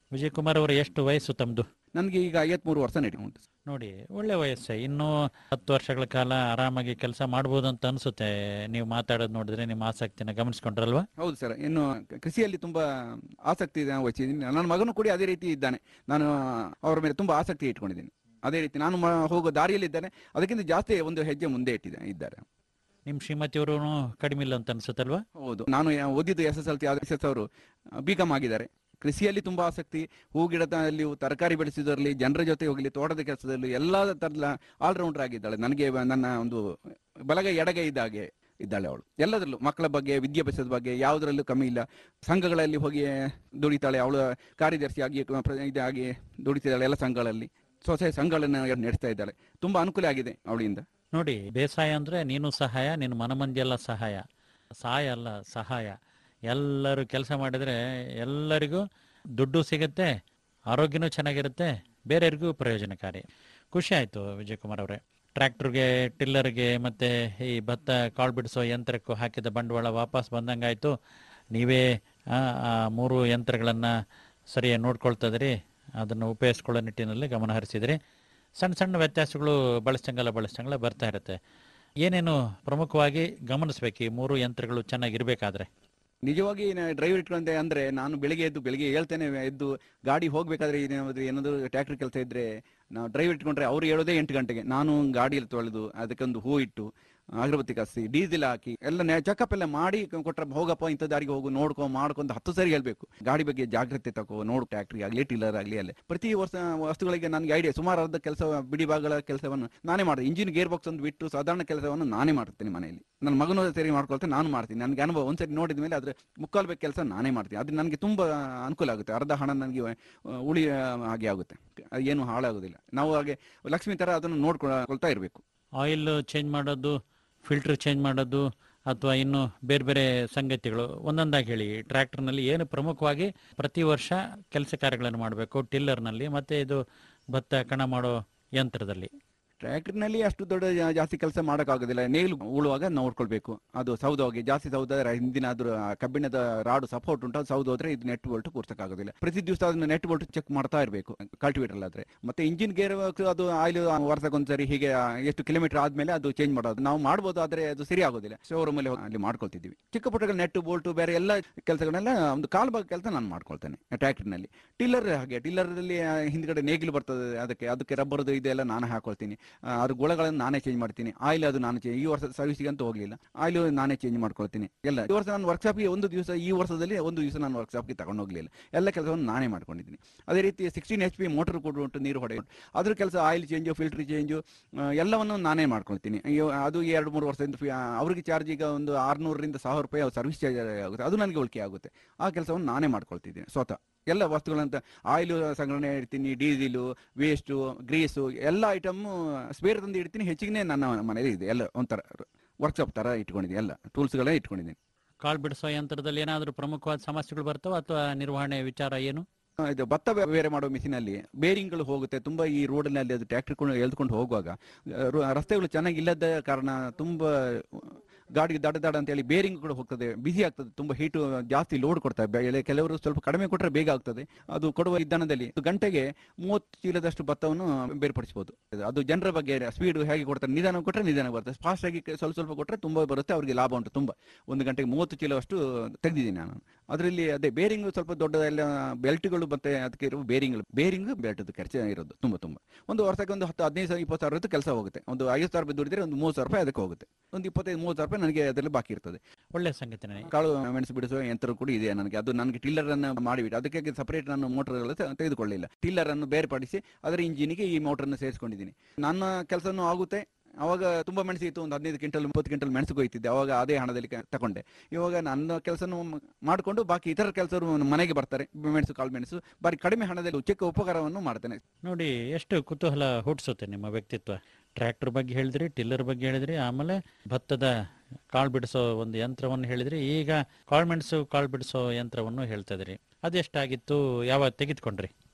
ವಿಜಯ್ ಕುಮಾರ್ ಅವರ ಎಷ್ಟು ವಯಸ್ಸು ತಮ್ಮದು ನನಗೆ ಈಗ ಐವತ್ಮೂರು ವರ್ಷ ನಡಿ ಉಂಟು ನೋಡಿ ಒಳ್ಳೆ ವಯಸ್ಸೆ ಇನ್ನೂ ಹತ್ತು ವರ್ಷಗಳ ಕಾಲ ಆರಾಮಾಗಿ ಕೆಲಸ ಮಾಡ್ಬೋದು ಅಂತ ಅನ್ಸುತ್ತೆ ನೀವು ಮಾತಾಡೋದು ನೋಡಿದ್ರೆ ನಿಮ್ಮ ಆಸಕ್ತಿನ ಗಮನಿಸ್ಕೊಂಡ್ರಲ್ವಾ ಹೌದು ಸರ್ ಇನ್ನು ಕೃಷಿಯಲ್ಲಿ ತುಂಬಾ ಆಸಕ್ತಿ ಇದೆ ವಹಿಸಿದ್ದೀನಿ ನನ್ನ ಮಗನು ಕೂಡ ಅದೇ ರೀತಿ ಇದ್ದಾನೆ ನಾನು ಅವರ ಮೇಲೆ ತುಂಬಾ ಆಸಕ್ತಿ ಇಟ್ಕೊಂಡಿದ್ದೀನಿ ಅದೇ ರೀತಿ ನಾನು ಮ- ಹೋಗೋ ದಾರಿಯಲ್ಲಿದ್ದೇನೆ ಅದಕ್ಕಿಂತ ಜಾಸ್ತಿ ಒಂದು ಹೆಜ್ಜೆ ಮುಂದೆ ಇಟ್ಟಿದೆ ಇದ್ದಾರೆ ನಿಮ್ಮ ಶ್ರೀಮತಿಯವರು ಕಡಿಮೆ ಇಲ್ಲ ಅಂತ ಅನ್ಸುತ್ತಲ್ವಾ ಹೌದು ನಾನು ಯಾ- ಓದಿದ್ದು S S L C S S ಅವರು ಬಿ ಕಾಮ್ ಆಗಿದ್ದಾರೆ ಕೃಷಿಯಲ್ಲಿ ತುಂಬಾ ಆಸಕ್ತಿ ಹೂ ಗಿಡದಲ್ಲಿ ತರಕಾರಿ ಬೆಳೆಸಿದ್ರಲ್ಲಿ ಜನರ ಜೊತೆ ಹೋಗಲಿ ತೋಟದ ಕೆಲಸದಲ್ಲಿ ಎಲ್ಲಾ ತರದ ಆಲ್ರೌಂಡರ್ ಆಗಿದ್ದಾಳೆ ನನಗೆ ನನ್ನ ಒಂದು ಬಲಗೈ ಎಡಗೈ ಇದ್ದ ಹಾಗೆ ಇದ್ದಾಳೆ ಅವಳು ಎಲ್ಲದರಲ್ಲೂ ಮಕ್ಕಳ ಬಗ್ಗೆ ವಿದ್ಯಾಭ್ಯಾಸದ ಬಗ್ಗೆ ಯಾವುದರಲ್ಲೂ ಕಮ್ಮಿ ಇಲ್ಲ ಸಂಘಗಳಲ್ಲಿ ಹೋಗಿ ದುಡಿತಾಳೆ ಅವಳು ಕಾರ್ಯದರ್ಶಿಯಾಗಿ ಪ್ರ- ಇದಾಗಿ ದುಡಿತಿದ್ದಾಳೆ ಎಲ್ಲ ಸಂಘಗಳಲ್ಲಿ ಸ್ವಸಹಾಯ ಸಂಘಗಳನ್ನು ನಡೆಸ್ತಾ ಇದ್ದಾಳೆ ತುಂಬಾ ಅನುಕೂಲ ಆಗಿದೆ ಅವಳಿಂದ ನೋಡಿ ಬೇಸಾಯ ಅಂದ್ರೆ ನೀನು ಸಹಾಯ ನಿನ್ನ ಮನಮಂದಿ ಎಲ್ಲ ಸಹಾಯ ಸಹಾಯ ಅಲ್ಲ ಸಹಾಯ ಎಲ್ಲರೂ ಕೆಲಸ ಮಾಡಿದ್ರೆ ಎಲ್ಲರಿಗೂ ದುಡ್ಡು ಸಿಗುತ್ತೆ ಆರೋಗ್ಯನೂ ಚೆನ್ನಾಗಿರುತ್ತೆ ಬೇರೆಯವ್ರಿಗೂ ಪ್ರಯೋಜನಕಾರಿ ಖುಷಿ ಆಯ್ತು ವಿಜಯ್ ಕುಮಾರ್ ಅವರೇ ಟ್ರ್ಯಾಕ್ಟರ್ಗೆ ಟಿಲ್ಲರ್ಗೆ ಮತ್ತೆ ಈ ಭತ್ತ ಕಾಳು ಬಿಡಿಸೋ ಯಂತ್ರಕ್ಕೂ ಹಾಕಿದ ಬಂಡವಾಳ ವಾಪಸ್ ಬಂದಂಗಾಯ್ತು ನೀವೇ ಆ, ಆ ಮೂರು ಯಂತ್ರಗಳನ್ನ ಸರಿಯಾಗಿ ನೋಡ್ಕೊಳ್ತಾ ಇದ್ರಿ ಅದನ್ನು ಉಪಯೋಗಿಸ್ಕೊಳ್ಳೋ ನಿಟ್ಟಿನಲ್ಲಿ ಗಮನ ಹರಿಸಿದ್ರಿ ಸಣ್ಣ ಸಣ್ಣ ವ್ಯತ್ಯಾಸಗಳು ಬಳಸ್ದಂಗೆಲ್ಲ ಬಳಸ್ದಂಗೆಲ್ಲ ಬರ್ತಾ ಇರುತ್ತೆ ಏನೇನು ಪ್ರಮುಖವಾಗಿ ಗಮನಿಸ್ಬೇಕು ಈ ಮೂರು ಯಂತ್ರಗಳು ಚೆನ್ನಾಗಿರ್ಬೇಕಾದ್ರೆ ನಿಜವಾಗಿ ಡ್ರೈವರ್ ಇಟ್ಕೊಂಡೆ ಅಂದ್ರೆ ನಾನು ಬೆಳಿಗ್ಗೆ ಎದ್ದು ಬೆಳಿಗ್ಗೆ ಹೇಳ್ತೇನೆ ಎದ್ದು ಗಾಡಿ ಹೋಗ್ಬೇಕಾದ್ರೆ ಏನಾದ್ರು ಏನಾದ್ರು ಟ್ರ್ಯಾಕ್ಟರ್ ಕೆಲಸ ಇದ್ರೆ ನಾವು ಡ್ರೈವರ್ ಇಟ್ಕೊಂಡ್ರೆ ಅವ್ರು ಹೇಳೋದೇ ಎಂಟು ಗಂಟೆಗೆ ನಾನು ಗಾಡಿಯಲ್ಲಿ ತೊಳೆದು ಅದಕ್ಕೊಂದು ಹೂ ಇಟ್ಟು ಅಗರಬತ್ತಿ ಕಸಿ ಡೀಸೆಲ್ ಹಾಕಿ ಎಲ್ಲ ಚೆಕಪ್ ಎಲ್ಲ ಮಾಡಿ ಕೊಟ್ರೆ ಹೋಗಪ್ಪ ಇಂಥ ದಾರಿಗೆ ಹೋಗು ನೋಡ್ಕೊ ಮಾಡ್ಕೊಂತ ಹತ್ತು ಸರಿ ಹೇಳ್ಬೇಕು ಗಾಡಿ ಬಗ್ಗೆ ಜಾಗ್ರತೆ ತಗೋ ನೋಡು ಟ್ಯಾಕ್ಟ್ರಿ ಆಗಲಿ ಟಿಲ್ಲರ್ ಆಗಲಿ ಅಲ್ಲೇ ಪ್ರತಿ ವರ್ಷ ವಸ್ತುಗಳಿಗೆ ನನಗೆ ಐಡಿಯಾ ಸುಮಾರು ಅರ್ಧ ಕೆಲಸ ಬಿಡಿ ಭಾಗಗಳ ಕೆಲಸವನ್ನು ನಾನೇ ಮಾಡಿದೆ ಇಂಜಿನ್ ಗೇರ್ ಬಾಕ್ಸ್ ಒಂದು ಬಿಟ್ಟು ಸಾಧಾರಣ ಕೆಲಸವನ್ನು ನಾನೇ ಮಾಡ್ತೀನಿ ಮನೆಯಲ್ಲಿ ನನ್ನ ಮಗನೂ ಸರಿ ಮಾಡ್ಕೊಳ್ತೇನೆ ನಾನು ಮಾಡ್ತೀನಿ ನನಗೆ ಅನುಭವ ಒಂದ್ಸರಿ ನೋಡಿದ ಮೇಲೆ ಅದ್ರ ಮುಕ್ಕಾಲು ಬೇಕು ಕೆಲಸ ನಾನೇ ಮಾಡ್ತೀನಿ ಅದು ನನಗೆ ತುಂಬಾ ಅನುಕೂಲ ಆಗುತ್ತೆ ಅರ್ಧ ಹಣ ನನಗೆ ಉಳಿ ಹಾಗೆ ಆಗುತ್ತೆ ಅದು ಏನು ಹಾಳಾಗೋದಿಲ್ಲ ನಾವು ಹಾಗೆ ಲಕ್ಷ್ಮಿ ತರ ಅದನ್ನು ನೋಡ್ಕೊಳ್ತಾ ಇರಬೇಕು ಆಯಿಲ್ ಚೇಂಜ್ ಮಾಡೋದು ಫಿಲ್ಟರ್ ಚೇಂಜ್ ಮಾಡೋದು ಅಥವಾ ಇನ್ನು ಬೇರೆ ಬೇರೆ ಸಂಗತಿಗಳು ಒಂದೊಂದಾಗಿ ಹೇಳಿ ಟ್ರ್ಯಾಕ್ಟರ್ನಲ್ಲಿ ಏನು ಪ್ರಮುಖವಾಗಿ ಪ್ರತಿ ವರ್ಷ ಕೆಲಸ ಕಾರ್ಯಗಳನ್ನು ಮಾಡಬೇಕು ಟಿಲ್ಲರ್ನಲ್ಲಿ ಮತ್ತೆ ಇದು ಭತ್ತ ಕಣ ಮಾಡೋ ಯಂತ್ರದಲ್ಲಿ ಟ್ರ್ಯಾಕ್ಟರ್ನಲ್ಲಿ ಅಷ್ಟು ದೊಡ್ಡ ಜಾ- ಜಾಸ್ತಿ ಕೆಲಸ ಮಾಡೋಕ್ಕಾಗೋದಿಲ್ಲ ನೇಗಿಲು ಉಳುವಾಗ ನೋಡ್ಕೊಳ್ಬೇಕು ಅದು ಸೌದು ಹೋಗಿ ಜಾಸ್ತಿ ಸೌದ ಹಿಂದಿನ ಅದ್ರ ಆ ಕಬ್ಬಿಣದ ರಾಡು ಸಪೋರ್ಟ್ ಉಂಟು ಅದು ಸೌದು ಹೋದ್ರೆ ಇದು ನೆಟ್ ಬೋಲ್ಟ್ ಕೂರ್ಸಕ್ಕಾಗೋದಿಲ್ಲ ಪ್ರತಿ ದಿವಸ ಅದನ್ನ ನೆಟ್ ಬೋಲ್ಟ್ ಚೆಕ್ ಮಾಡ್ತಾ ಇರಬೇಕು ಕಲ್ಟಿವೇಟರ್ ಆದ್ರೆ ಮತ್ತೆ ಇಂಜಿನ್ ಗೇರ್ ಅದು ಆಯಿಲ್ ವರ್ಷಕ್ಕೊಂದ್ಸರಿ ಹೀಗೆ ಆ, ಎಷ್ಟು ಕಿಲೋಮೀಟರ್ ಆದ್ಮೇಲೆ ಅದು ಚೇಂಜ್ ಮಾಡೋದು ನಾವು ಮಾಡ್ಬೋದು ಆದ್ರೆ ಅದು ಸರಿ ಆಗೋದಿಲ್ಲ ಶೋರೂಮ್ ಅಲ್ಲಿ ಹೋಗಿ ಅಲ್ಲಿ ಮಾಡ್ಕೊಳ್ತಿದ್ದೀವಿ ಚಿಕ್ಕ ಪುಟ್ಟ ನೆಟ್ ಬೋಲ್ಟ್ ಬೇರೆ ಎಲ್ಲ ಕೆಲಸಗಳನ್ನೆಲ್ಲ ಒಂದು ಕಾಲ್ ಭಾಗ ಕೆಲಸ ನಾನು ಮಾಡ್ಕೊಳ್ತೇನೆ ಟ್ರ್ಯಾಕ್ಟರ್ನಲ್ಲಿ ಟಿಲ್ಲರ್ ಹಾಗೆ ಟಿಲ್ಲರ್ ಅಲ್ಲಿ ಆ, ಹಿಂದ್ಗಡೆ ನೇಗಿಲು ಬರ್ತದೆ ಅದಕ್ಕೆ ಅದಕ್ಕೆ ರಬ್ಬರ್ದು ಇದೆಲ್ಲ ನಾನು ಹಾಕೊಳ್ತೀನಿ ಆ, ಅದ್ರ ಗುಳಗಳನ್ನು ನಾನೇ ಚೇಂಜ್ ಮಾಡ್ತೀನಿ ಆಯಿಲ್ ಅದು ನಾನು change- ಈ ವರ್ಷ ಸರ್ವಿಸ್ಗೆ ಅಂತ ಹೋಗ್ಲಿಲ್ಲ ಆಯಿಲ್ ನಾನೇ ಚೇಂಜ್ ಮಾಡ್ಕೊಳ್ತೀನಿ ಎಲ್ಲ ಈ ವರ್ಷ ನಾನು ವರ್ಕ್ಶಾಪ್ಗೆ ಒಂದು ದಿವಸ ಈ ವರ್ಷದಲ್ಲಿ ಒಂದು ದಿವಸ ನಾನು ವರ್ಕ್ಶಾಪ್ಗೆ ತಗೊಂಡು ಹೋಗ್ಲಿಲ್ಲ ಎಲ್ಲ ಕೆಲಸವನ್ನು ನಾನೇ ಮಾಡ್ಕೊಂಡಿದ್ದೀನಿ ಅದೇ ರೀತಿ ಸಿಕ್ಸ್ಟೀನ್ ಎಚ್ ಪಿ ಮೋಟರ್ ಕೂಡ ಉಂಟು ನೀರು ಹೊಡೆ ಉಂಟು ಅದ್ರ ಕೆಲಸ ಆಯಿಲ್ ಚೇಂಜು ಫಿಲ್ಟರ್ ಚೇಂಜು ಎಲ್ಲವನ್ನು ನಾನೇ ಮಾಡ್ಕೊಳ್ತೀನಿ ಅಯ್ಯೋ, ಅದು ಎರಡು ಮೂರು ವರ್ಷದಿಂದ ಫಿ- ಅವ್ರಿಗೆ ಚಾರ್ಜ್ ಈಗ ಒಂದು ಆರ್ನೂರರಿಂದ ಸಾವಿರ ರೂಪಾಯಿ ಸರ್ವಿಸ್ ಚಾರ್ಜ್ ಆಗುತ್ತೆ ಅದು ನನಗೆ ಉಳಿಕೆ ಆಗುತ್ತೆ ಆ ಕೆಲಸವನ್ನು ನಾನೇ ಮಾಡ್ಕೊಳ್ತಿದ್ದೀನಿ ಸ್ವತಃ ಎಲ್ಲ ವಸ್ತುಗಳಂತ ಆಯಿಲ್ ಸಂಗ್ರಹಣೆ ಇಡ್ತೀನಿ ಡೀಸೆಲು ವೇಸ್ಟು ಗ್ರೀಸು ಎಲ್ಲ ಐಟಮ್ಮು ಸ್ಪೇರ್ ತಂದು ಇಡ್ತೀನಿ ಹೆಚ್ಚಿಗೆ ನನ್ನ ಮನೇಲಿ ಇದೆ ಎಲ್ಲ ಒಂಥರ ವರ್ಕ್ಶಾಪ್ ಥರ ಇಟ್ಕೊಂಡಿದ್ದೀನಿ ಎಲ್ಲ ಟೂಲ್ಸ್ಗಳೇ ಇಟ್ಕೊಂಡಿದ್ದೀನಿ ಕಾಳು ಬಿಡಿಸೋ ಯಂತ್ರದಲ್ಲಿ ಏನಾದರೂ ಪ್ರಮುಖವಾದ ಸಮಸ್ಯೆಗಳು ಬರ್ತಾವ ಅಥವಾ ನಿರ್ವಹಣೆ ವಿಚಾರ ಏನು ಆ, ಇದು ಭತ್ತ ಬೆ- ಬೇರೆ ಮಾಡೋ ಮಿಷಿನಲ್ಲಿ ಬೇರಿಂಗ್ಗಳು ಹೋಗುತ್ತೆ ತುಂಬಾ ಈ ರೋಡ್ನಲ್ಲಿ ಅದು ಟ್ರ್ಯಾಕ್ಟರ್ ಎಳ್ದುಕೊಂಡು ಹೋಗುವಾಗ ಆ, ರೋ- ರಸ್ತೆಗಳು ಚೆನ್ನಾಗಿಲ್ಲದ ಕಾರಣ ತುಂಬಾ ಗಾಡಿಗೆ ದಡ ದಡ ಅಂತೇಳಿ ಬೇರಿಂಗ್ ಕೂಡ ಹೋಗ್ತದೆ ಬಿಸಿ ಆಗ್ತದೆ ತುಂಬಾ ಹೀಟು ಜಾಸ್ತಿ ಲೋಡ್ ಕೊಡ್ತಾರೆ ಬೆಳೆ ಕೆಲವರು ಸ್ವಲ್ಪ ಕಡಿಮೆ ಕೊಟ್ಟರೆ ಬೇಗ ಆಗ್ತದೆ ಅದು ಕೊಡುವ ವಿಧಾನದಲ್ಲಿ ಒಂದು ಗಂಟೆಗೆ ಮೂವತ್ತು ಚೀಲದಷ್ಟು ಭತ್ತವನ್ನು ಬೇರ್ಪಡಿಸಬಹುದು ಅದು ಜನರ ಬಗ್ಗೆ ಸ್ಪೀಡ್ ಹೇಗೆ ಕೊಡ್ತಾರೆ ನಿಧಾನ ಕೊಟ್ಟರೆ ನಿಧಾನ ಬರುತ್ತೆ ಫಾಸ್ಟ್ ಆಗಿ ಕೆ- ಸ್ವಲ್ಪ ಸ್ವಲ್ಪ ಕೊಟ್ಟರೆ ತುಂಬಾ ಬರುತ್ತೆ ಅವರಿಗೆ ಲಾಭ ಉಂಟು ತುಂಬಾ ಒಂದು ಗಂಟೆಗೆ ಮೂವತ್ತು ಚೀಲವಷ್ಟು ತೆಗೆದಿದ್ದೀನಿ ನಾನು ಅದರಲ್ಲಿ ಅದೇ ಬೇರಿಂಗ್ ಸ್ವಲ್ಪ ದೊಡ್ಡ ಎಲ್ಲ ಬೆಲ್ಟ್ಗಳು ಮತ್ತೆ ಅದಕ್ಕೆ ಇರುವ ಬೇರಿಂಗ್ ಬೇರಿಂಗ್ ಬೆಲ್ಟ್ ಖರ್ಚು ಇರೋದು ತುಂಬಾ ತುಂಬಾ ಒಂದು ವರ್ಷಕ್ಕೆ ಒಂದು ಹತ್ತು ಹದಿನೈದು ಸಾವಿರ ಇಪ್ಪತ್ತು ಸಾವಿರ ಕೆಲಸ ಹೋಗುತ್ತೆ ಒಂದು ಐವತ್ತು ಸಾವಿರ ರೂಪಾಯಿ ದುಡಿದ್ರೆ ಒಂದು ಮೂವತ್ತು ಸಾವಿರ ರೂಪಾಯಿ ಅದಕ್ಕೆ ಹೋಗುತ್ತೆ ಒಂದು ಇಪ್ಪತ್ತೈದು ಮೂವತ್ತು ಸಾವಿರ ರೂಪಾಯಿ ನನಗೆ ಅದರಲ್ಲಿ ಬಾಕಿ ಇರ್ತದೆ ಒಳ್ಳೆ ಸಂಗತಿನೇ ಕಾಳು ಮೆಣಸು ಬಿಡಿಸುವ ಯಂತ್ರ ಕೂಡ ಇದೆ ನನಗೆ ಅದು ನನಗೆ ಟಿಲ್ಲರ್ ಅನ್ನು ಮಾಡಿಬಿಟ್ಟು ಅದಕ್ಕೆ ಸಪರೇಟ್ ನಾನು ಮೋಟರ್ ತೆಗೆದುಕೊಳ್ಳಿಲ್ಲ ಟಿಲ್ಲರ್ ಅನ್ನು ಬೇರ್ಪಡಿಸಿ ಅದರ ಇಂಜಿನಿಗೆ ಈ ಮೋಟರ್ ಅನ್ನು ಸೇರಿಸ್ಕೊಂಡಿದ್ದೀನಿ ನನ್ನ ಕೆಲಸನೂ ಆಗುತ್ತೆ ಅವಾಗ ತುಂಬಾ ಮೆಣಸು ಇತ್ತು ಒಂದು ಹದಿನೈದು ಕ್ವಿಂಟಲ್ ಮುಪ್ಪತ್ತು ಕ್ವಿಂಟಲ್ ಮೆಣಸು ಕೊಯ್ತಿದ್ದೆ ಅವಾಗ ಅದೇ ಹಣದಲ್ಲಿ ಕ- ತಗೊಂಡೆ ಇವಾಗ ನನ್ನ ಕೆಲಸನೂ ಮಾಡಿಕೊಂಡು ಬಾಕಿ ಇತರ ಕೆಲಸರು ಮನೆಗೆ ಬರ್ತಾರೆ ಮೆಣಸು ಕಾಳು ಮೆಣಸು ಬಾರಿ ಕಡಿಮೆ ಹಣದಲ್ಲಿ ಚಿಕ್ಕ ಉಪಕಾರವನ್ನು ಮಾಡ್ತೇನೆ ನೋಡಿ ಎಷ್ಟು ಕುತೂಹಲ ಹುಟ್ಟಿಸುತ್ತೆ ನಿಮ್ಮ ವ್ಯಕ್ತಿತ್ವ ಟ್ರ್ಯಾಕ್ಟರ್ ಬಗ್ಗೆ ಹೇಳಿದ್ರಿ ಟಿಲ್ಲರ್ ಬಗ್ಗೆ ಹೇಳಿದ್ರಿ ಆಮೇಲೆ ಭತ್ತದ ಕಾಳು ಬಿಡಿಸೋ ಒಂದು ಯಂತ್ರವನ್ನು ಹೇಳಿದ್ರಿ ಈಗ ಕಾಳು ಮೆಣಸು ಕಾಳು ಬಿಡಿಸೋ ಯಂತ್ರವನ್ನು ಹೇಳ್ತಾ ಇದ್ರಿ ಅದೆಷ್ಟಾಗಿತ್ತು ಯಾವಾಗ ತೆಗೆದುಕೊಂಡ್ರಿ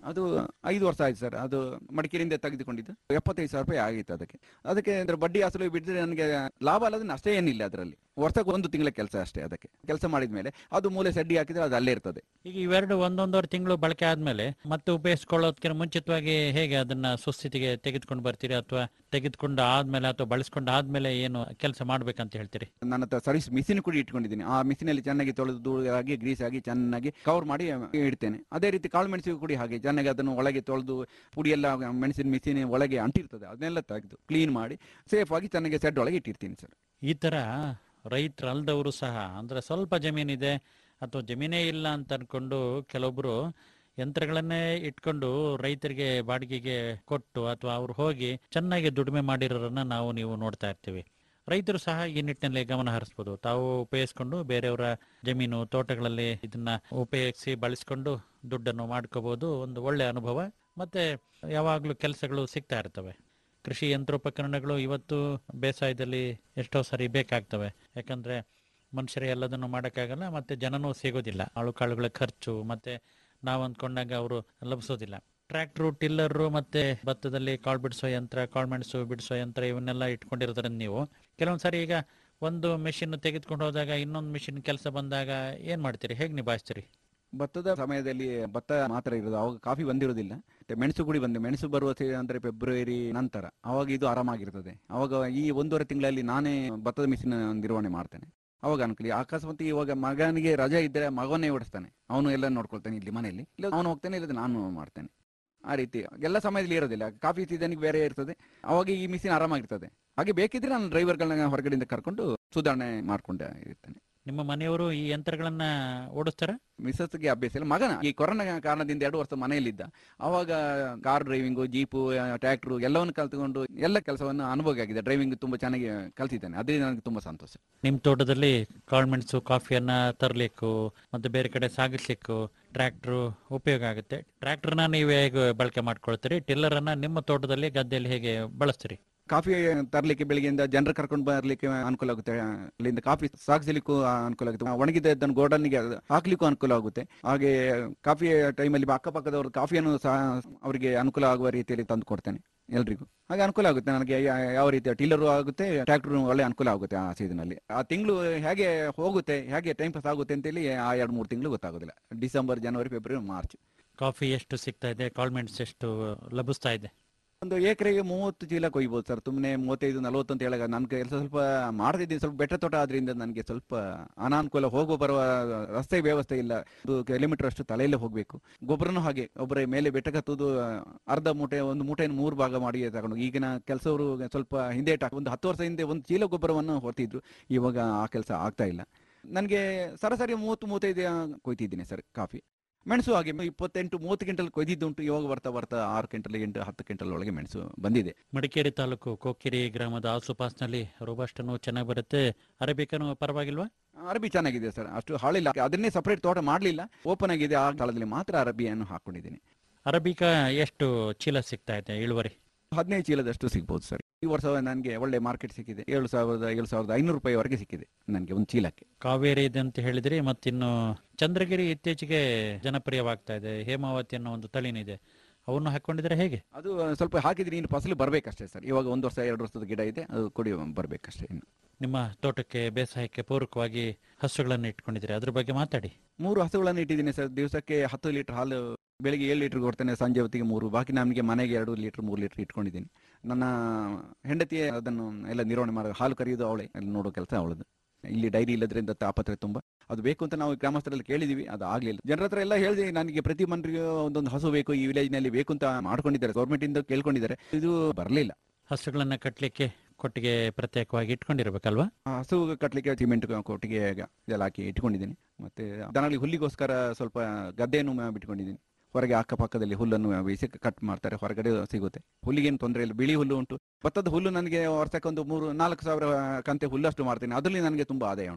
ಅದು ಐದು ವರ್ಷ ಆಯ್ತು ಸರ್ ಅದು ಮಡಿಕೇರಿಯಿಂದ ತೆಗೆದುಕೊಂಡಿದ್ದು ಎಪ್ಪತ್ತೈದು ಸಾವಿರ ರೂಪಾಯಿ ಆಗಿತ್ತು ಅದಕ್ಕೆ ಅದಕ್ಕೆ ಅಂದ್ರೆ ಬಡ್ಡಿ ಅಸಲು ಬಿಟ್ಟರೆ ನನಗೆ ಲಾಭ ಅಲ್ಲದ್ರೆ ಅಷ್ಟೇ ಏನಿಲ್ಲ ಅದರಲ್ಲಿ ವರ್ಷಕ್ಕೆ ಒಂದು ತಿಂಗಳ ಕೆಲಸ ಅಷ್ಟೇ ಅದಕ್ಕೆ ಕೆಲಸ ಮಾಡಿದ ಮೇಲೆ ಅದು ಮೂಲೆ ಸಡ್ಡಿ ಹಾಕಿದ್ರೆ ಅದು ಅಲ್ಲೇ ಇರ್ತದೆ ಈಗ ಇವೆರಡು ಒಂದೊಂದೂವರೆ ತಿಂಗಳು ಬಳಕೆ ಆದ್ಮೇಲೆ ಮತ್ತೆ ಉಪಯೋಗಿಸ್ಕೊಳ್ಳೋದಕ್ಕಿಂತ ಮುಂಚಿತವಾಗಿ ಹೇಗೆ ಅದನ್ನ ಸುಸ್ಥಿತಿಗೆ ತೆಗೆದುಕೊಂಡು ಬರ್ತೀರಿ ಅಥವಾ ತೆಗೆದುಕೊಂಡು ಆದ್ಮೇಲೆ ಅಥವಾ ಬಳಸ್ಕೊಂಡು ಆದ್ಮೇಲೆ ಏನು ಕೆಲಸ ಮಾಡ್ಬೇಕಂತ ಹೇಳ್ತೀರಿ ನನ್ನ ಹತ್ರ ಸರ್ವಿಸ್ ಮಿಷಿನ್ ಕೂಡ ಇಟ್ಕೊಂಡಿದ್ದೀನಿ ಆ ಮಿಷಿನಲ್ಲಿ ಚೆನ್ನಾಗಿ ತೊಳೆದು ಧೂಳಾಗಿ ಗ್ರೀಸ್ ಆಗಿ ಚೆನ್ನಾಗಿ ಕವರ್ ಮಾಡಿ ಇಡ್ತೇನೆ ಅದೇ ರೀತಿ ಕಾಳು ಮೆಣಸಿಗೂ ಕೂಡ ಹಾಗೆ ಚೆನ್ನಾಗಿ ಅದನ್ನು ಒಳಗೆ ತೊಳೆದು ಪುಡಿ ಎಲ್ಲ ಮೆಣಸಿನ ಮಿಷಿನ್ ಒಳಗೆ ಅಂಟಿರ್ತದೆ ಅದನ್ನೆಲ್ಲ ತೆಗೆದು ಕ್ಲೀನ್ ಮಾಡಿ ಸೇಫ್ ಆಗಿ ಚೆನ್ನಾಗಿ ಸೆಡ್ ಒಳಗೆ ಇಟ್ಟಿರ್ತೀನಿ ಸರ್ ಈ ತರ ರೈತರಲ್ದವರು ಸಹ ಅಂದ್ರೆ ಸ್ವಲ್ಪ ಜಮೀನಿದೆ ಅಥವಾ ಜಮೀನೇ ಇಲ್ಲ ಅಂತ ಅನ್ಕೊಂಡು ಕೆಲವೊಬ್ರು ಯಂತ್ರಗಳನ್ನೇ ಇಟ್ಕೊಂಡು ರೈತರಿಗೆ ಬಾಡಿಗೆಗೆ ಕೊಟ್ಟು ಅಥವಾ ಅವ್ರು ಹೋಗಿ ಚೆನ್ನಾಗಿ ದುಡಿಮೆ ಮಾಡಿರೋರನ್ನ ನಾವು ನೀವು ನೋಡ್ತಾ ಇರ್ತೀವಿ ರೈತರು ಸಹ ಈ ನಿಟ್ಟಿನಲ್ಲಿ ಗಮನ ಹರಿಸ್ಬೋದು ತಾವು ಉಪಯೋಗಿಸ್ಕೊಂಡು ಬೇರೆಯವರ ಜಮೀನು ತೋಟಗಳಲ್ಲಿ ಇದನ್ನ ಉಪಯೋಗಿಸಿ ಬಳಸ್ಕೊಂಡು ದುಡ್ಡನ್ನು ಮಾಡ್ಕೋಬಹುದು ಒಂದು ಒಳ್ಳೆ ಅನುಭವ ಮತ್ತೆ ಯಾವಾಗಲೂ ಕೆಲಸಗಳು ಸಿಗ್ತಾ ಇರ್ತವೆ ಕೃಷಿ ಯಂತ್ರೋಪಕರಣಗಳು ಇವತ್ತು ಬೇಸಾಯದಲ್ಲಿ ಎಷ್ಟೋ ಸರಿ ಬೇಕಾಗ್ತವೆ ಯಾಕಂದ್ರೆ ಮನುಷ್ಯರೇ ಎಲ್ಲದನ್ನು ಮಾಡೋಕ್ಕಾಗಲ್ಲ ಮತ್ತೆ ಜನನೂ ಸಿಗೋದಿಲ್ಲ ಆಳು ಕಾಳುಗಳ ಖರ್ಚು ಮತ್ತೆ ನಾವು ಅಂದ್ಕೊಂಡಾಗ ಅವರು ಲಭಿಸೋದಿಲ್ಲ ಟ್ರ್ಯಾಕ್ಟ್ರು ಟಿಲ್ಲರು ಮತ್ತೆ ಭತ್ತದಲ್ಲಿ ಕಾಳು ಬಿಡಿಸೋ ಯಂತ್ರ ಕಾಳು ಮೆಣಸು ಬಿಡಿಸೋ ಯಂತ್ರ ಇವನ್ನೆಲ್ಲ ಇಟ್ಕೊಂಡಿರೋದ್ರಿಂದ ನೀವು ಕೆಲವೊಂದು ಸಾರಿ ಈಗ ಒಂದು ಮೆಷಿನ್ ತೆಗೆದುಕೊಂಡು ಹೋದಾಗ ಇನ್ನೊಂದು ಮೆಷಿನ್ ಕೆಲಸ ಬಂದಾಗ ಏನ್ ಮಾಡ್ತೀರಿ ಹೇಗೆ ನಿಭಾಯಿಸ್ತೀರಿ ಭತ್ತದ ಸಮಯದಲ್ಲಿ ಭತ್ತ ಮಾತ್ರ ಇರೋದು ಅವಾಗ ಕಾಫಿ ಬಂದಿರೋದಿಲ್ಲ ಮತ್ತೆ ಮೆಣಸು ಕೂಡ ಬಂದೆ ಮೆಣಸು ಬರುವ ಸೇ- ಅಂದ್ರೆ ಫೆಬ್ರವರಿ ನಂತರ ಅವಾಗ ಇದು ಆರಾಮಾಗಿರ್ತದೆ ಅವಾಗ ಈ ಒಂದೂವರೆ ತಿಂಗಳಲ್ಲಿ ನಾನೇ ಭತ್ತದ ಮಿಷಿನ್ ನಿರ್ವಹಣೆ ಮಾಡ್ತೇನೆ ಅವಾಗ ಅನ್ಕಲಿ ಅಕಸ್ಮಾತ್ ಇವಾಗ ಮಗನಿಗೆ ರಜೆ ಇದ್ದರೆ ಮಗನೇ ಓಡಿಸ್ತಾನೆ ಅವನು ಎಲ್ಲ ನೋಡ್ಕೊಳ್ತಾನೆ ಇಲ್ಲಿ ಮನೆಯಲ್ಲಿ ಇಲ್ಲ ಅವನು ಹೋಗ್ತಾನೆ ಇಲ್ಲದ್ರೆ ನಾನು ಮಾಡ್ತೇನೆ ಆ ರೀತಿ ಎಲ್ಲ ಸಮಯದಲ್ಲಿ ಇರೋದಿಲ್ಲ ಕಾಫಿ ಸೀಸನ್ಗೆ ಬೇರೆ ಇರ್ತದೆ ಅವಾಗ ಈ ಮಿಷಿನ್ ಆರಾಮಾಗಿರ್ತದೆ ಹಾಗೆ ಬೇಕಿದ್ರೆ ನಾನು ಡ್ರೈವರ್ಗಳನ್ನ ಹೊರಗಡೆಯಿಂದ ಕರ್ಕೊಂಡು ಸುಧಾರಣೆ ಮಾಡ್ಕೊಂಡೆ ಇರ್ತೇನೆ ನಿಮ್ಮ ಮನೆಯವರು ಈ ಯಂತ್ರಗಳನ್ನ ಓಡಿಸ್ತಾರ ಮಿಸಸ್ಗೆ ಅಭ್ಯಾಸ ಇಲ್ಲ ಮಗನ ಈ ಕೊರೋನಾ ಕಾರಣದಿಂದ ಎರಡು ವರ್ಷ ಮನೆಯಲ್ಲಿದ್ದ ಅವಾಗ ಕಾರ್ ಡ್ರೈವಿಂಗು ಜೀಪು ಟ್ರ್ಯಾಕ್ಟ್ರು ಎಲ್ಲವನ್ನು ಕಲ್ತ್ಕೊಂಡು ಎಲ್ಲ ಕೆಲಸವನ್ನು ಅನುಭವ ಆಗಿದೆ ಡ್ರೈವಿಂಗ್ ತುಂಬಾ ಚೆನ್ನಾಗಿ ಕಲ್ತಿದ್ದಾನೆ ಅದರಿಂದ ನನಗೆ ತುಂಬಾ ಸಂತೋಷ ನಿಮ್ ತೋಟದಲ್ಲಿ ಕಾಳುಮೆಣಸು ಕಾಫಿಯನ್ನ ತರ್ಲಿಕ್ಕೂ ಮತ್ತೆ ಬೇರೆ ಕಡೆ ಸಾಗಿಸ್ಲಿಕ್ಕೂ ಟ್ರ್ಯಾಕ್ಟರ್ ಉಪಯೋಗ ಆಗುತ್ತೆ ಟ್ರ್ಯಾಕ್ಟರ್ನ ನೀವು ಹೇಗೆ ಬಳಕೆ ಮಾಡ್ಕೊಳ್ತೀರಿ ಟಿಲ್ಲರ್ ಅನ್ನ ನಿಮ್ಮ ತೋಟದಲ್ಲಿ ಗದ್ದೆಯಲ್ಲಿ ಹೇಗೆ ಬಳಸ್ತೀರಿ ಕಾಫಿ ತರಲಿಕ್ಕೆ ಬೆಳಿಗ್ಗೆಯಿಂದ ಜನರು ಕರ್ಕೊಂಡು ಬರ್ಲಿಕ್ಕೆ ಅನುಕೂಲ ಆಗುತ್ತೆ ಅಲ್ಲಿಂದ ಕಾಫಿ ಸಾಗಿಸಲಿಕ್ಕೂ ಅನುಕೂಲ ಆಗುತ್ತೆ ಒಣಗಿದ್ದನ್ನು ಗೋಡನ್ಗೆ ಹಾಕ್ಲಿಕ್ಕೂ ಅನುಕೂಲ ಆಗುತ್ತೆ ಹಾಗೆ ಕಾಫಿ ಟೈಮಲ್ಲಿ ಅಕ್ಕಪಕ್ಕದವರು ಕಾಫಿಯನ್ನು ಸಹ ಅವರಿಗೆ ಅನುಕೂಲ ಆಗುವ ರೀತಿಯಲ್ಲಿ ತಂದು ಕೊಡ್ತೇನೆ ಎಲ್ರಿಗೂ ಹಾಗೆ ಅನುಕೂಲ ಆಗುತ್ತೆ ನನಗೆ ಯಾ- ಯಾವ ರೀತಿಯ ಟೀಲರು ಆಗುತ್ತೆ ಟ್ರ್ಯಾಕ್ಟರ್ ಒಳ್ಳೆ ಅನುಕೂಲ ಆಗುತ್ತೆ ಆ ಸೀಸನ್ ಅಲ್ಲಿ ಆ ತಿಂಗಳು ಹೇಗೆ ಹೋಗುತ್ತೆ ಹೇಗೆ ಟೈಮ್ ಪಾಸ್ ಆಗುತ್ತೆ ಅಂತೇಳಿ ಆ ಎರಡು ಮೂರು ತಿಂಗಳು ಗೊತ್ತಾಗೋದಿಲ್ಲ ಡಿಸೆಂಬರ್ ಜನವರಿ ಫೆಬ್ರವರಿ ಮಾರ್ಚ್ ಕಾಫಿ ಎಷ್ಟು ಸಿಗ್ತಾ ಇದೆ ಕಾಳುಮೆಣಸು ಎಷ್ಟು ಲಭಿಸ್ತಾ ಇದೆ ಒಂದು ಎಕರೆಗೆ ಮೂವತ್ತು ಚೀಲ ಕೊಯ್ಬೋದು ಸರ್ ಸುಮ್ಮನೆ ಮೂವತ್ತೈದು ನಲವತ್ತು ಅಂತ ಹೇಳಾಗ ನನ್ನ ಕೆಲಸ ಸ್ವಲ್ಪ ಮಾಡ್ತಿದ್ದೀನಿ ಸ್ವಲ್ಪ ಬೆಟ್ಟ ತೋಟ ಆದ್ರಿಂದ ನನಗೆ ಸ್ವಲ್ಪ ಅನಾನುಕೂಲ ಹೋಗೋ ಬರುವ ರಸ್ತೆ ವ್ಯವಸ್ಥೆ ಇಲ್ಲ ಒಂದು ಕಿಲೋಮೀಟರ್ ಅಷ್ಟು ತಲೆಯಲ್ಲೇ ಹೋಗಬೇಕು ಗೊಬ್ಬರನೂ ಹಾಗೆ ಒಬ್ಬರ ಮೇಲೆ ಬೆಟ್ಟ ಕತ್ತುದು ಅರ್ಧ ಮೂಟೆ ಒಂದು ಮೂಟೆಯನ್ನು ಮೂರು ಭಾಗ ಮಾಡಿ ತಗೊಂಡು ಈಗಿನ ಕೆಲಸವರು ಸ್ವಲ್ಪ ಹಿಂದೆ ಒಂದು ಹತ್ತು ವರ್ಷ ಹಿಂದೆ ಒಂದು ಚೀಲ ಗೊಬ್ಬರವನ್ನು ಹೊರ್ತಿದ್ರು ಇವಾಗ ಆ ಕೆಲಸ ಆಗ್ತಾ ಇಲ್ಲ ನನಗೆ ಸರಾಸರಿ ಮೂವತ್ತು ಮೂವತ್ತೈದು ಕೊಯ್ತಿದ್ದೀನಿ ಸರ್ ಕಾಫಿ ಮೆಣಸು ಹಾಗೆ ಇಪ್ಪತ್ತೆಂಟು ಮೂವತ್ತು ಕ್ವಿಂಟಲ್ ಕೊಯ್ದಿದ್ದುಂಟು ಇವಾಗ ಬರ್ತಾ ಬರ್ತಾ ಆರು ಕ್ವಿಂಟಲ್ ಎಂಟು ಹತ್ತು ಕ್ವಿಂಟಲ್ ಒಳಗೆ ಮೆಣಸು ಬಂದಿದೆ ಮಡಿಕೇರಿ ತಾಲೂಕು ಕೊಕ್ಕಿರಿ ಗ್ರಾಮದ ಆಸುಪಾಸ್ನಲ್ಲಿ ರೋಬಸ್ಟನು ಚೆನ್ನಾಗಿ ಬರುತ್ತೆ ಅರೇಬಿಕನು ಪರವಾಗಿಲ್ವಾ ಅರಬಿ ಚೆನ್ನಾಗಿದೆ ಸರ್ ಅಷ್ಟು ಹಾಳಿಲ್ಲ ಅದನ್ನೇ ಸಪರೇಟ್ ತೋಟ ಮಾಡಲಿಲ್ಲ ಓಪನ್ ಆಗಿದೆ ಆ ಕಾಲದಲ್ಲಿ ಮಾತ್ರ ಅರಬಿಯನ್ನು ಹಾಕೊಂಡಿದ್ದೀನಿ ಅರಬಿಕಾ ಎಷ್ಟು ಚೀಲ ಸಿಗ್ತಾ ಇದೆ ಇಳುವರಿ ಹದಿನೈದು ಚೀಲದಷ್ಟು ಸಿಗ್ಬೋದು ಸರ್ ಈ ವರ್ಷ ನನಗೆ ಒಳ್ಳೆ ಮಾರ್ಕೆಟ್ ಸಿಕ್ಕಿದೆ ಏಳು ಸಾವಿರದ ಏಳು ಸಾವಿರದ ಐನೂರು ರೂಪಾಯಿವರೆಗೆ ಸಿಕ್ಕಿದೆ ನನಗೆ ಒಂದು ಚೀಲಕ್ಕೆ ಕಾವೇರಿ ಇದೆ ಅಂತ ಹೇಳಿದ್ರಿ ಮತ್ತಿನ್ನು ಚಂದ್ರಗಿರಿ ಇತ್ತೀಚೆಗೆ ಜನಪ್ರಿಯವಾಗ್ತಾ ಇದೆ ಹೇಮಾವತಿ ಅನ್ನೋ ಒಂದು ತಳಿನಿದೆ ಅವನ್ನು ಹಾಕೊಂಡಿದ್ರೆ ಹೇಗೆ ಅದು ಸ್ವಲ್ಪ ಹಾಕಿದ್ರೆ ಇನ್ನು ಫಸಲು ಬರಬೇಕಷ್ಟೇ ಸರ್ ಇವಾಗ ಒಂದು ವರ್ಷ ಎರಡು ವರ್ಷದ ಗಿಡ ಇದೆ ಅದು ಕೊಡಿ ಬರಬೇಕಷ್ಟೇ ಇನ್ನು ನಿಮ್ಮ ತೋಟಕ್ಕೆ ಬೇಸಾಯಕ್ಕೆ ಪೂರಕವಾಗಿ ಹಸುಗಳನ್ನು ಇಟ್ಕೊಂಡಿದ್ದೀರಿ ಅದ್ರ ಬಗ್ಗೆ ಮಾತಾಡಿ ಮೂರು ಹಸುಗಳನ್ನು ಇಟ್ಟಿದ್ದೀನಿ ಸರ್ ದಿವಸಕ್ಕೆ ಹತ್ತು ಲೀಟರ್ ಹಾಲು ಬೆಳಿಗ್ಗೆ ಏಳು ಲೀಟರ್ ಕೊಡ್ತೇನೆ ಸಂಜೆ ಹೊತ್ತಿಗೆ ಮೂರು ಬಾಕಿ ನಮಗೆ ಮನೆಗೆ ಎರಡು ಲೀಟರ್ ಮೂರು ಲೀಟರ್ ಇಟ್ಕೊಂಡಿದ್ದೀನಿ ನನ್ನ ಹೆಂಡತಿ ಅದನ್ನು ಎಲ್ಲ ನಿರ್ವಹಣೆ ಮಾಡೋ ಹಾಲು ಕರೆಯೋದು ಅವಳೇ ಎಲ್ಲ ನೋಡೋ ಕೆಲಸ ಅವಳದು ಇಲ್ಲಿ ಡೈರಿ ಇಲ್ಲದ್ರಿಂದ ತಾಪತ್ರೆ ತುಂಬ ಅದು ಬೇಕು ಅಂತ ನಾವು ಗ್ರಾಮಸ್ಥರಲ್ಲಿ ಕೇಳಿದೀವಿ ಅದು ಆಗ್ಲಿಲ್ಲ ಜನರ ಹತ್ರ ಎಲ್ಲ ಹೇಳಿದೆ ನನಗೆ ಪ್ರತಿ ಮನೆಗೆ ಒಂದೊಂದು ಹಸು ಬೇಕು ಈ ವಿಲೇಜ್ ನಲ್ಲಿ ಬೇಕು ಅಂತ ಮಾಡ್ಕೊಂಡಿದ್ದಾರೆ ಗೌರ್ಮೆಂಟ್ ಇಂದ ಕೇಳ್ಕೊಂಡಿದ್ದಾರೆ ಇದು ಬರಲಿಲ್ಲ ಹಸುಗಳನ್ನ ಕಟ್ಟಲಿಕ್ಕೆ ಕೊಟ್ಟಿಗೆ ಪ್ರತ್ಯೇಕವಾಗಿ ಇಟ್ಕೊಂಡಿರ್ಬೇಕಲ್ವಾ ಆ ಹಸು ಕಟ್ಟಲಿಕ್ಕೆ ಸಿಮೆಂಟ್ ಕೊಟ್ಟಿಗೆ ಇದೆಲ್ಲ ಹಾಕಿ ಇಟ್ಕೊಂಡಿದ್ದೀನಿ ಮತ್ತೆ ದನಗಳಿಗೆ ಹುಲ್ಲಿಗೋಸ್ಕರ ಸ್ವಲ್ಪ ಗದ್ದೆಯನ್ನು ಮ- ಬಿಟ್ಕೊಂಡಿದ್ದೀನಿ ಹೊರಗೆ ಅಕ್ಕಪಕ್ಕದಲ್ಲಿ ಹುಲ್ಲನ್ನು ಬೇಯಿಸಿ ಕಟ್ ಮಾಡ್ತಾರೆ ಹೊರಗಡೆ ಸಿಗುತ್ತೆ ಹುಲ್ಲಿಗೇನು ತೊಂದರೆ ಇಲ್ಲ ಬಿಳಿ ಹುಲ್ಲು ಉಂಟು ಭತ್ತದ ಹುಲ್ಲು ನನಗೆ ವರ್ಷಕ್ಕೆ ಒಂದು ಮೂರು ನಾಲ್ಕು ಸಾವಿರ ಕಂತೆ ಹುಲ್ಲಷ್ಟು ಮಾಡ್ತೀನಿ ಅದರಲ್ಲಿ ನನಗೆ ತುಂಬಾ ಆದಾಯ ಉಂಟು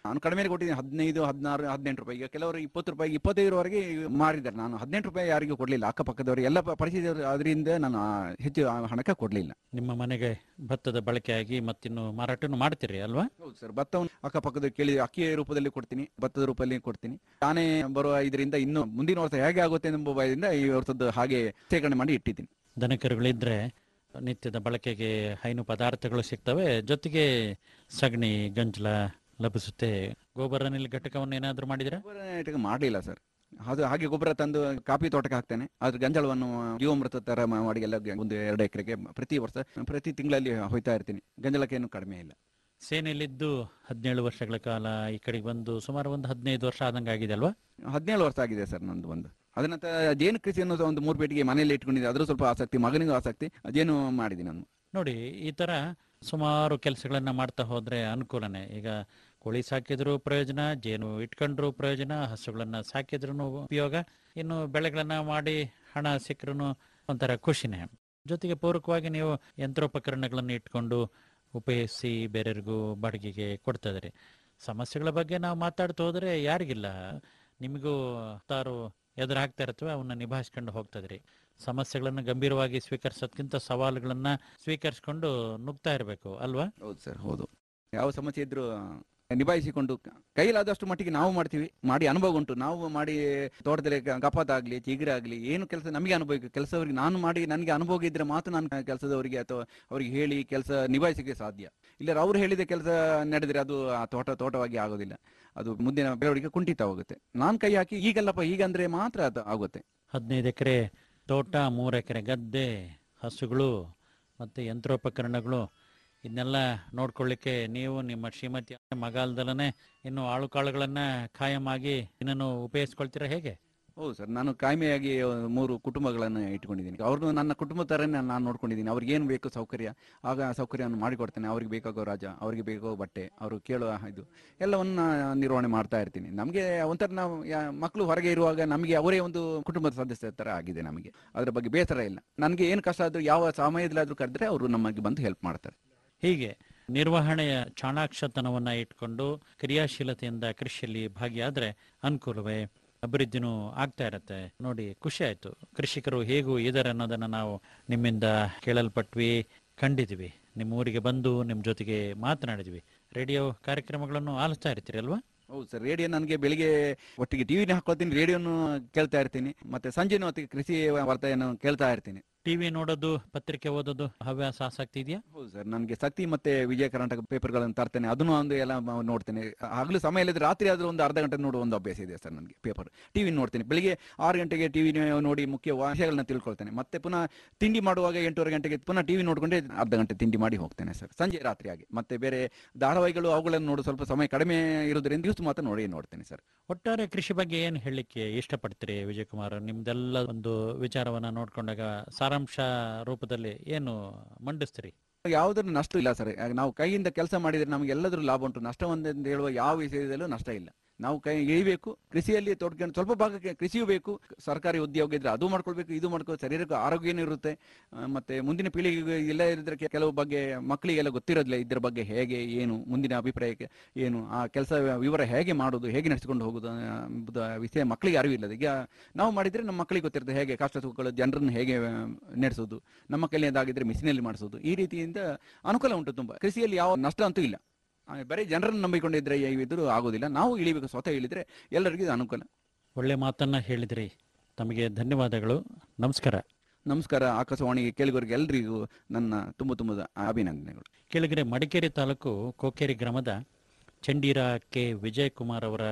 ನಾನು ಕಡಿಮೆ ಕೊಟ್ಟಿದ್ದೀನಿ ಹದಿನೈದು ಹದಿನಾರು ಹದಿನೆಂಟು ರೂಪಾಯಿ ಈಗ ಕೆಲವರು ಇಪ್ಪತ್ತು ರೂಪಾಯಿ ಇಪ್ಪತ್ತೈದರವರೆಗೆ ಮಾರಿದ್ದಾರೆ ನಾನು ಹದಿನೆಂಟು ರೂಪಾಯಿ ಯಾರಿಗೂ ಕೊಡಲಿಲ್ಲ ಅಕ್ಕಪಕ್ಕದವರು ಎಲ್ಲ ಪ- ಪರಿಚಯದವರು ಅದರಿಂದ ನಾನು ಆ ಹೆಚ್ಚು ಆ ಹಣಕ್ಕೆ ಕೊಡಲಿಲ್ಲ ನಿಮ್ಮ ಮನೆಗೆ ಭತ್ತದ ಬಳಕೆಯಾಗಿ ಮತ್ತಿನ್ನು ಮಾರಾಟನು ಮಾಡ್ತೀರಿ ಅಲ್ವಾ ಹೌದು ಸರ್ ಭತ್ತವನ್ನು ಅಕ್ಕಪಕ್ಕದ ಕೇಳಿ ಅಕ್ಕಿ ರೂಪದಲ್ಲಿ ಕೊಡ್ತೀನಿ ಭತ್ತದ ರೂಪದಲ್ಲಿ ಕೊಡ್ತೀನಿ ತಾನೇ ಬರುವ ಇದರಿಂದ ಇನ್ನು ಮುಂದಿನ ವರ್ಷ ಹೇಗೆ ಆಗುತ್ತೆ ಎಂಬ ಭಯದಿಂದ ಈ ವರ್ಷದ್ದು ಹಾಗೆ ಶೇಖರಣೆ ಮಾಡಿ ಇಟ್ಟಿದ್ದೀನಿ ದನಕರುಗಳಿದ್ರೆ ನಿತ್ಯದ ಬಳಕೆಗೆ ಹೈನು ಪದಾರ್ಥಗಳು ಸಿಗ್ತವೆ ಜೊತೆಗೆ ಸಗಣಿ ಗಂಜಲ ಲಭಿಸುತ್ತೆ ಗೋಬರ ಅನಿಲ ಘಟಕವನ್ನು ಏನಾದರೂ ಮಾಡಿದ್ರೆ ಗೊಬ್ಬರ ಇಟ್ಕೊಂಡು ಮಾಡಲಿಲ್ಲ ಸರ್ ಅದು ಹಾಗೆ ಗೊಬ್ಬರ ತಂದು ಕಾಫಿ ತೋಟಕ್ಕೆ ಹಾಕ್ತೇನೆ ಅದ್ರ ಗಂಜಲವನ್ನು ಜೀವಾಮೃತ ತರ ಮಾ- ಮಾಡಿ ಎಲ್ಲ ಒಂದು ಎರಡು ಎಕರೆಗೆ ಪ್ರತಿ ವರ್ಷ ಪ್ರತಿ ತಿಂಗಳಲ್ಲಿ ಹೋಯ್ತಾ ಇರ್ತೀನಿ ಗಂಜಲಕ್ಕೆ ಏನು ಕಡಿಮೆ ಇಲ್ಲ ಸೇನೆಯಲ್ಲಿದ್ದು ಹದಿನೇಳು ವರ್ಷಗಳ ಕಾಲ ಈ ಕಡೆಗೆ ಬಂದು ಸುಮಾರು ಒಂದು ಹದಿನೈದು ವರ್ಷ ಆದಂಗೆ ಆಗಿದೆ ಅಲ್ವಾ ಹದಿನೇಳು ವರ್ಷ ಆಗಿದೆ ಸರ್ ನಂದು ಒಂದು ಅದ ನಂತರ ಜೇನು ಕೃಷಿಯನ್ನು ಸಹ ಒಂದು ಮೂರು ಪೇಟಿಗೆ ಮನೆಯಲ್ಲಿ ಇಟ್ಕೊಂಡಿದ್ದೆ ಅದ್ರ ಸ್ವಲ್ಪ ಆಸಕ್ತಿ ಮಗನಿಗೂ ಆಸಕ್ತಿ ಜೇನು ಮಾಡಿದ್ದೀನಿ ನಾನು ನೋಡಿ ಈ ತರ ಸುಮಾರು ಕೆಲಸಗಳನ್ನ ಮಾಡ್ತಾ ಹೋದ್ರೆ ಅನುಕೂಲನೇ ಈಗ ಕೋಳಿ ಸಾಕಿದ್ರು ಪ್ರಯೋಜನ ಜೇನು ಇಟ್ಕೊಂಡ್ರು ಪ್ರಯೋಜನ ಹಸುಗಳನ್ನ ಸಾಕಿದ್ರು ಉಪಯೋಗ ಇನ್ನು ಬೆಳೆಗಳನ್ನ ಮಾಡಿ ಹಣ ಸಿಕ್ಕರೂ ಒಂಥರ ಖುಷಿನೇ ಜೊತೆಗೆ ಪೂರಕವಾಗಿ ನೀವು ಯಂತ್ರೋಪಕರಣಗಳನ್ನು ಇಟ್ಕೊಂಡು ಉಪಯೋಗಿಸಿ ಬೇರೆಯವ್ರಿಗೂ ಬಾಡಿಗೆಗೆ ಕೊಡ್ತಾ ಇದ್ರಿ ಸಮಸ್ಯೆಗಳ ಬಗ್ಗೆ ನಾವು ಮಾತಾಡ್ತಾ ಹೋದ್ರೆ ಯಾರಿಗಿಲ್ಲ ನಿಮಗೂ ತಾರು ಎದುರು ಹಾಕ್ತಾ ಇರ್ತವೆ ಅವನ್ನ ನಿಭಾಯಿಸ್ಕೊಂಡು ಹೋಗ್ತಾ ಇದ್ರಿ ಸಮಸ್ಯೆಗಳನ್ನು ಗಂಭೀರವಾಗಿ ಸ್ವೀಕರಿಸೋದ್ಕಿಂತ ಸವಾಲುಗಳನ್ನ ಸ್ವೀಕರಿಸ್ಕೊಂಡು ನುಗ್ತಾ ಇರಬೇಕು ಅಲ್ವಾ ಹೌದು ಸರ್ ಹೌದು ಯಾವ ಸಮಸ್ಯೆ ಇದ್ರೂ ನಿಭಾಯಿಸಿಕೊಂಡು ಕೈಲಾದಷ್ಟು ಮಟ್ಟಿಗೆ ನಾವು ಮಾಡ್ತೀವಿ ಮಾಡಿ ಅನುಭವ ಉಂಟು ನಾವು ಮಾಡಿ ತೋಟದಲ್ಲಿ ಗ- ಕಪಾತಾಗ್ಲಿ ಚಿಗುರಾಗ್ಲಿ ಏನು ಕೆಲಸ ನಮಗೆ ಅನುಭವ ಕೆಲಸವರಿಗೆ ನಾನು ಮಾಡಿ ನನಗೆ ಅನುಭವ ಇದ್ರೆ ಮಾತ್ರ ನಾನು ಕೆಲಸದವರಿಗೆ ಅಥವಾ ಅವರಿಗೆ ಹೇಳಿ ಕೆಲಸ ನಿಭಾಯಿಸಲಿಕ್ಕೆ ಸಾಧ್ಯ ಇಲ್ಲ ಅವ್ರು ಹೇಳಿದ ಕೆಲಸ ನಡೆದ್ರೆ ಅದು ಆ ತೋಟ ತೋಟವಾಗಿ ಆಗೋದಿಲ್ಲ ಅದು ಮುಂದಿನ ಬೆಳವಣಿಗೆ ಕುಂಠಿತವಾಗುತ್ತೆ ನಾನು ಕೈ ಹಾಕಿ ಈಗಲ್ಲಪ್ಪ ಹೀಗಂದ್ರೆ ಮಾತ್ರ ಅದು ಆಗುತ್ತೆ ಹದಿನೈದು ಎಕರೆ ತೋಟ ಮೂರು ಎಕರೆ ಗದ್ದೆ ಹಸುಗಳು ಮತ್ತು ಯಂತ್ರೋಪಕರಣಗಳು ಇದನ್ನೆಲ್ಲ ನೋಡ್ಕೊಳ್ಳಿಕ್ಕೆ ನೀವು ನಿಮ್ಮ ಶ್ರೀಮತಿ ಮಗಾಲ್ದಲನೆ ಇನ್ನು ಆಳು ಕಾಳುಗಳನ್ನ ಖಾಯಂ ಆಗಿ ಇನ್ನನ್ನು ಉಪಯೋಗಿಸ್ಕೊಳ್ತೀರಾ ಹೇಗೆ ಹೌದು ಸರ್ ನಾನು ಕಾಯ್ಮೆಯಾಗಿ ಮೂರು ಕುಟುಂಬಗಳನ್ನು ಇಟ್ಕೊಂಡಿದ್ದೀನಿ ಅವ್ರನ್ನು ನನ್ನ ಕುಟುಂಬ ಥರನೇ ನಾನು ನೋಡ್ಕೊಂಡಿದ್ದೀನಿ ಅವ್ರಿಗೆ ಏನು ಬೇಕು ಸೌಕರ್ಯ ಆಗ ಆ ಸೌಕರ್ಯವನ್ನು ಮಾಡಿಕೊಡ್ತೇನೆ ಅವ್ರಿಗೆ ಬೇಕಾಗೋ ರಾಜ ಅವರಿಗೆ ಬೇಕಾಗೋ ಬಟ್ಟೆ ಅವರು ಕೇಳುವ ಇದು ಎಲ್ಲವನ್ನ ನಿರ್ವಹಣೆ ಮಾಡ್ತಾ ಇರ್ತೀನಿ ನಮಗೆ ಒಂಥರ ನಾವು ಯಾ- ಮಕ್ಕಳು ಹೊರಗೆ ಇರುವಾಗ ನಮಗೆ ಅವರೇ ಒಂದು ಕುಟುಂಬದ ಸದಸ್ಯರ ಥರ ಆಗಿದೆ ನಮಗೆ ಅದರ ಬಗ್ಗೆ ಬೇಸರ ಇಲ್ಲ ನನಗೆ ಏನು ಕಷ್ಟ ಆದರೂ ಯಾವ ಸಮಯದಲ್ಲಾದರೂ ಕರೆದ್ರೆ ಅವರು ನಮಗೆ ಬಂದು ಹೆಲ್ಪ್ ಮಾಡ್ತಾರೆ ಹೀಗೆ ನಿರ್ವಹಣೆಯ ಚಾಣಾಕ್ಷತನವನ್ನ ಇಟ್ಕೊಂಡು ಕ್ರಿಯಾಶೀಲತೆಯಿಂದ ಕೃಷಿಯಲ್ಲಿ ಭಾಗಿಯಾದ್ರೆ ಅನುಕೂಲವೇ ಅಭಿವೃದ್ಧಿನೂ ಆಗ್ತಾ ಇರತ್ತೆ ನೋಡಿ ಖುಷಿ ಆಯ್ತು ಕೃಷಿಕರು ಹೇಗೂ ಇದಾರೆ ಅನ್ನೋದನ್ನ ನಾವು ನಿಮ್ಮಿಂದ ಕೇಳಲ್ಪಟ್ವಿ ಕಂಡಿದ್ವಿ ನಿಮ್ಮ ಊರಿಗೆ ಬಂದು ನಿಮ್ಮ ಜೊತೆಗೆ ಮಾತನಾಡಿದ್ವಿ ರೇಡಿಯೋ ಕಾರ್ಯಕ್ರಮಗಳನ್ನು ಆಲಿಸ್ತಾ ಇರ್ತೀರಿ ಅಲ್ವಾ ಹೌದು ಸರ್ ರೇಡಿಯೋ ನನಗೆ ಬೆಳಿಗ್ಗೆ ಒಟ್ಟಿಗೆ ಟಿವಿನ ಹಾಕೊಳ್ತೀನಿ ರೇಡಿಯೋನು ಕೇಳ್ತಾ ಇರ್ತೀನಿ ಮತ್ತೆ ಸಂಜೆನೂ ಹೊತ್ತಿಗೆ ಕೃಷಿ ವಾರ್ತೆಯನ್ನು ಕೇಳ್ತಾ ಇರ್ತೀನಿ ಟಿವಿ ನೋಡೋದು ಪತ್ರಿಕೆ ಓದೋದು ಹವ್ಯಾಸ ಆಸಕ್ತಿ ಇದೆಯಾ ಹೌದು ಸರ್ ನನಗೆ ಶಕ್ತಿ ಮತ್ತೆ ವಿಜಯ ಕರ್ನಾಟಕ ಪೇಪರ್ಗಳನ್ನು ತರ್ತೇನೆ ಅದನ್ನು ಒಂದು ಎಲ್ಲ ಮ- ನೋಡ್ತೇನೆ ಹಗಲು ಸಮಯ ಇಲ್ಲದ್ರೆ ರಾತ್ರಿ ಆದ್ರೂ ಒಂದು ಅರ್ಧ ಗಂಟೆ ನೋಡುವ ಒಂದು ಅಭ್ಯಾಸ ಇದೆ ಸರ್ ನನಗೆ ಪೇಪರ್ ಟಿವಿ ನೋಡ್ತೇನೆ ಬೆಳಿಗ್ಗೆ ಆರು ಗಂಟೆಗೆ ಟಿವಿ ನೋಡಿ ಮುಖ್ಯ ವಿಷಯಗಳನ್ನ ತಿಳ್ಕೊಳ್ತೇನೆ ಮತ್ತೆ ಪುನಃ ತಿಂಡಿ ಮಾಡುವಾಗ ಎಂಟೂವರೆ ಗಂಟೆಗೆ ಪುನಃ ಟಿವಿ ನೋಡ್ಕೊಂಡೆ ಅರ್ಧ ಗಂಟೆ ತಿಂಡಿ ಮಾಡಿ ಹೋಗ್ತೇನೆ ಸರ್ ಸಂಜೆ ರಾತ್ರಿ ಆಗಿ ಮತ್ತೆ ಬೇರೆ ಧಾರಾವಾಹಿಗಳು ಅವುಗಳನ್ನು ನೋಡು ಸ್ವಲ್ಪ ಸಮಯ ಕಡಿಮೆ ಇರೋದ್ರಿಂದ ಇಷ್ಟು ಮಾತ್ರ ನೋಡಿ ನೋಡ್ತೇನೆ ಸರ್ ಒಟ್ಟಾರೆ ಕೃಷಿ ಬಗ್ಗೆ ಏನು ಹೇಳಲಿಕ್ಕೆ ಇಷ್ಟಪಡ್ತೀರಿ ವಿಜಯಕುಮಾರ್ ನಿಮ್ದೆಲ್ಲ ಒಂದು ವಿಚಾರವನ್ನ ನೋಡ್ಕೊಂಡಾಗ ಸಾರಾಂಶ ರೂಪದಲ್ಲಿ ಏನು ಮಂಡಿಸ್ತೀರಿ ಯಾವುದ್ರ ನಷ್ಟ ಇಲ್ಲ ಸರ್ ನಾವು ಕೈಯಿಂದ ಕೆಲಸ ಮಾಡಿದ್ರೆ ನಮಗೆ ಎಲ್ಲದರೂ ಲಾಭ ಉಂಟು ನಷ್ಟ ಒಂದೆಂದು ಹೇಳುವ ಯಾವ ವಿಷಯದಲ್ಲೂ ನಷ್ಟ ಇಲ್ಲ ನಾವು ಕೈ ಇಳಿಬೇಕು ಕೃಷಿಯಲ್ಲಿ ತೊಡ್ಕೊಂಡು ಸ್ವಲ್ಪ ಭಾಗಕ್ಕೆ ಕೃಷಿಯೂ ಬೇಕು ಸರ್ಕಾರಿ ಉದ್ಯೋಗ ಇದ್ರೆ ಅದು ಮಾಡ್ಕೊಳ್ಬೇಕು ಇದು ಮಾಡ್ಕೊ ಶರೀರಕ್ಕೆ ಆರೋಗ್ಯನೂ ಇರುತ್ತೆ ಆ, ಮತ್ತೆ ಮುಂದಿನ ಪೀಳಿಗೆಗೆ ಎಲ್ಲ ಇರಿದ್ರೆ ಕೆ- ಕೆಲವು ಬಗ್ಗೆ ಮಕ್ಕಳಿಗೆಲ್ಲ ಗೊತ್ತಿರೋದಿಲ್ಲ ಇದ್ರ ಬಗ್ಗೆ ಹೇಗೆ ಏನು ಮುಂದಿನ ಅಭಿಪ್ರಾಯಕ್ಕೆ ಏನು ಆ ಕೆಲಸ ವಿವರ ಹೇಗೆ ಮಾಡೋದು ಹೇಗೆ ನಡೆಸಿಕೊಂಡು ಹೋಗೋದು ಆ, ಎಂಬುದ ವಿಷಯ ಮಕ್ಕಳಿಗೆ ಅರಿವಿಲ್ಲ ಈಗ ನಾವು ಮಾಡಿದ್ರೆ ನಮ್ಮ ಮಕ್ಕಳಿಗೆ ಗೊತ್ತಿರುತ್ತೆ ಹೇಗೆ ಕಷ್ಟ ಸುಖಗಳು ಜನರನ್ನು ಹೇಗೆ ಆ, ನಡೆಸೋದು ನಮ್ಮ ಕೈಲಿಂದಾಗಿದ್ರೆ ಮಿಷಿನಲ್ಲಿ ಮಾಡಿಸೋದು ಈ ರೀತಿಯಿಂದ ಅನುಕೂಲ ಉಂಟು ತುಂಬಾ ಕೃಷಿಯಲ್ಲಿ ಯಾವ ನಷ್ಟ ಅಂತೂ ಇಲ್ಲ ಆ, ಬರೀ ಜನರನ್ನು ನಂಬಿಕೊಂಡಿದ್ರೆ ಇದ್ರು ಆಗೋದಿಲ್ಲ ನಾವು ಇಳಿಬೇಕು ಸ್ವತಃ ಇಳಿದ್ರೆ ಎಲ್ಲರಿಗೂ ಇದು ಅನುಕೂಲ ಒಳ್ಳೆ ಮಾತನ್ನ ಹೇಳಿದ್ರಿ ತಮಗೆ ಧನ್ಯವಾದಗಳು ನಮಸ್ಕಾರ ನಮಸ್ಕಾರ ಆಕಾಶವಾಣಿ ಕೇಳಿಗೋರಿಗೆ ಎಲ್ರಿಗೂ ನನ್ನ ತುಂಬ ತುಂಬದ ಅಭಿನಂದನೆಗಳು ಕೆಳಗರೆ ಮಡಿಕೇರಿ ತಾಲೂಕು ಕೋಕೇರಿ ಗ್ರಾಮದ ಚಂಡೀರ ಕೆ ವಿಜಯಕುಮಾರ್ ಅವರ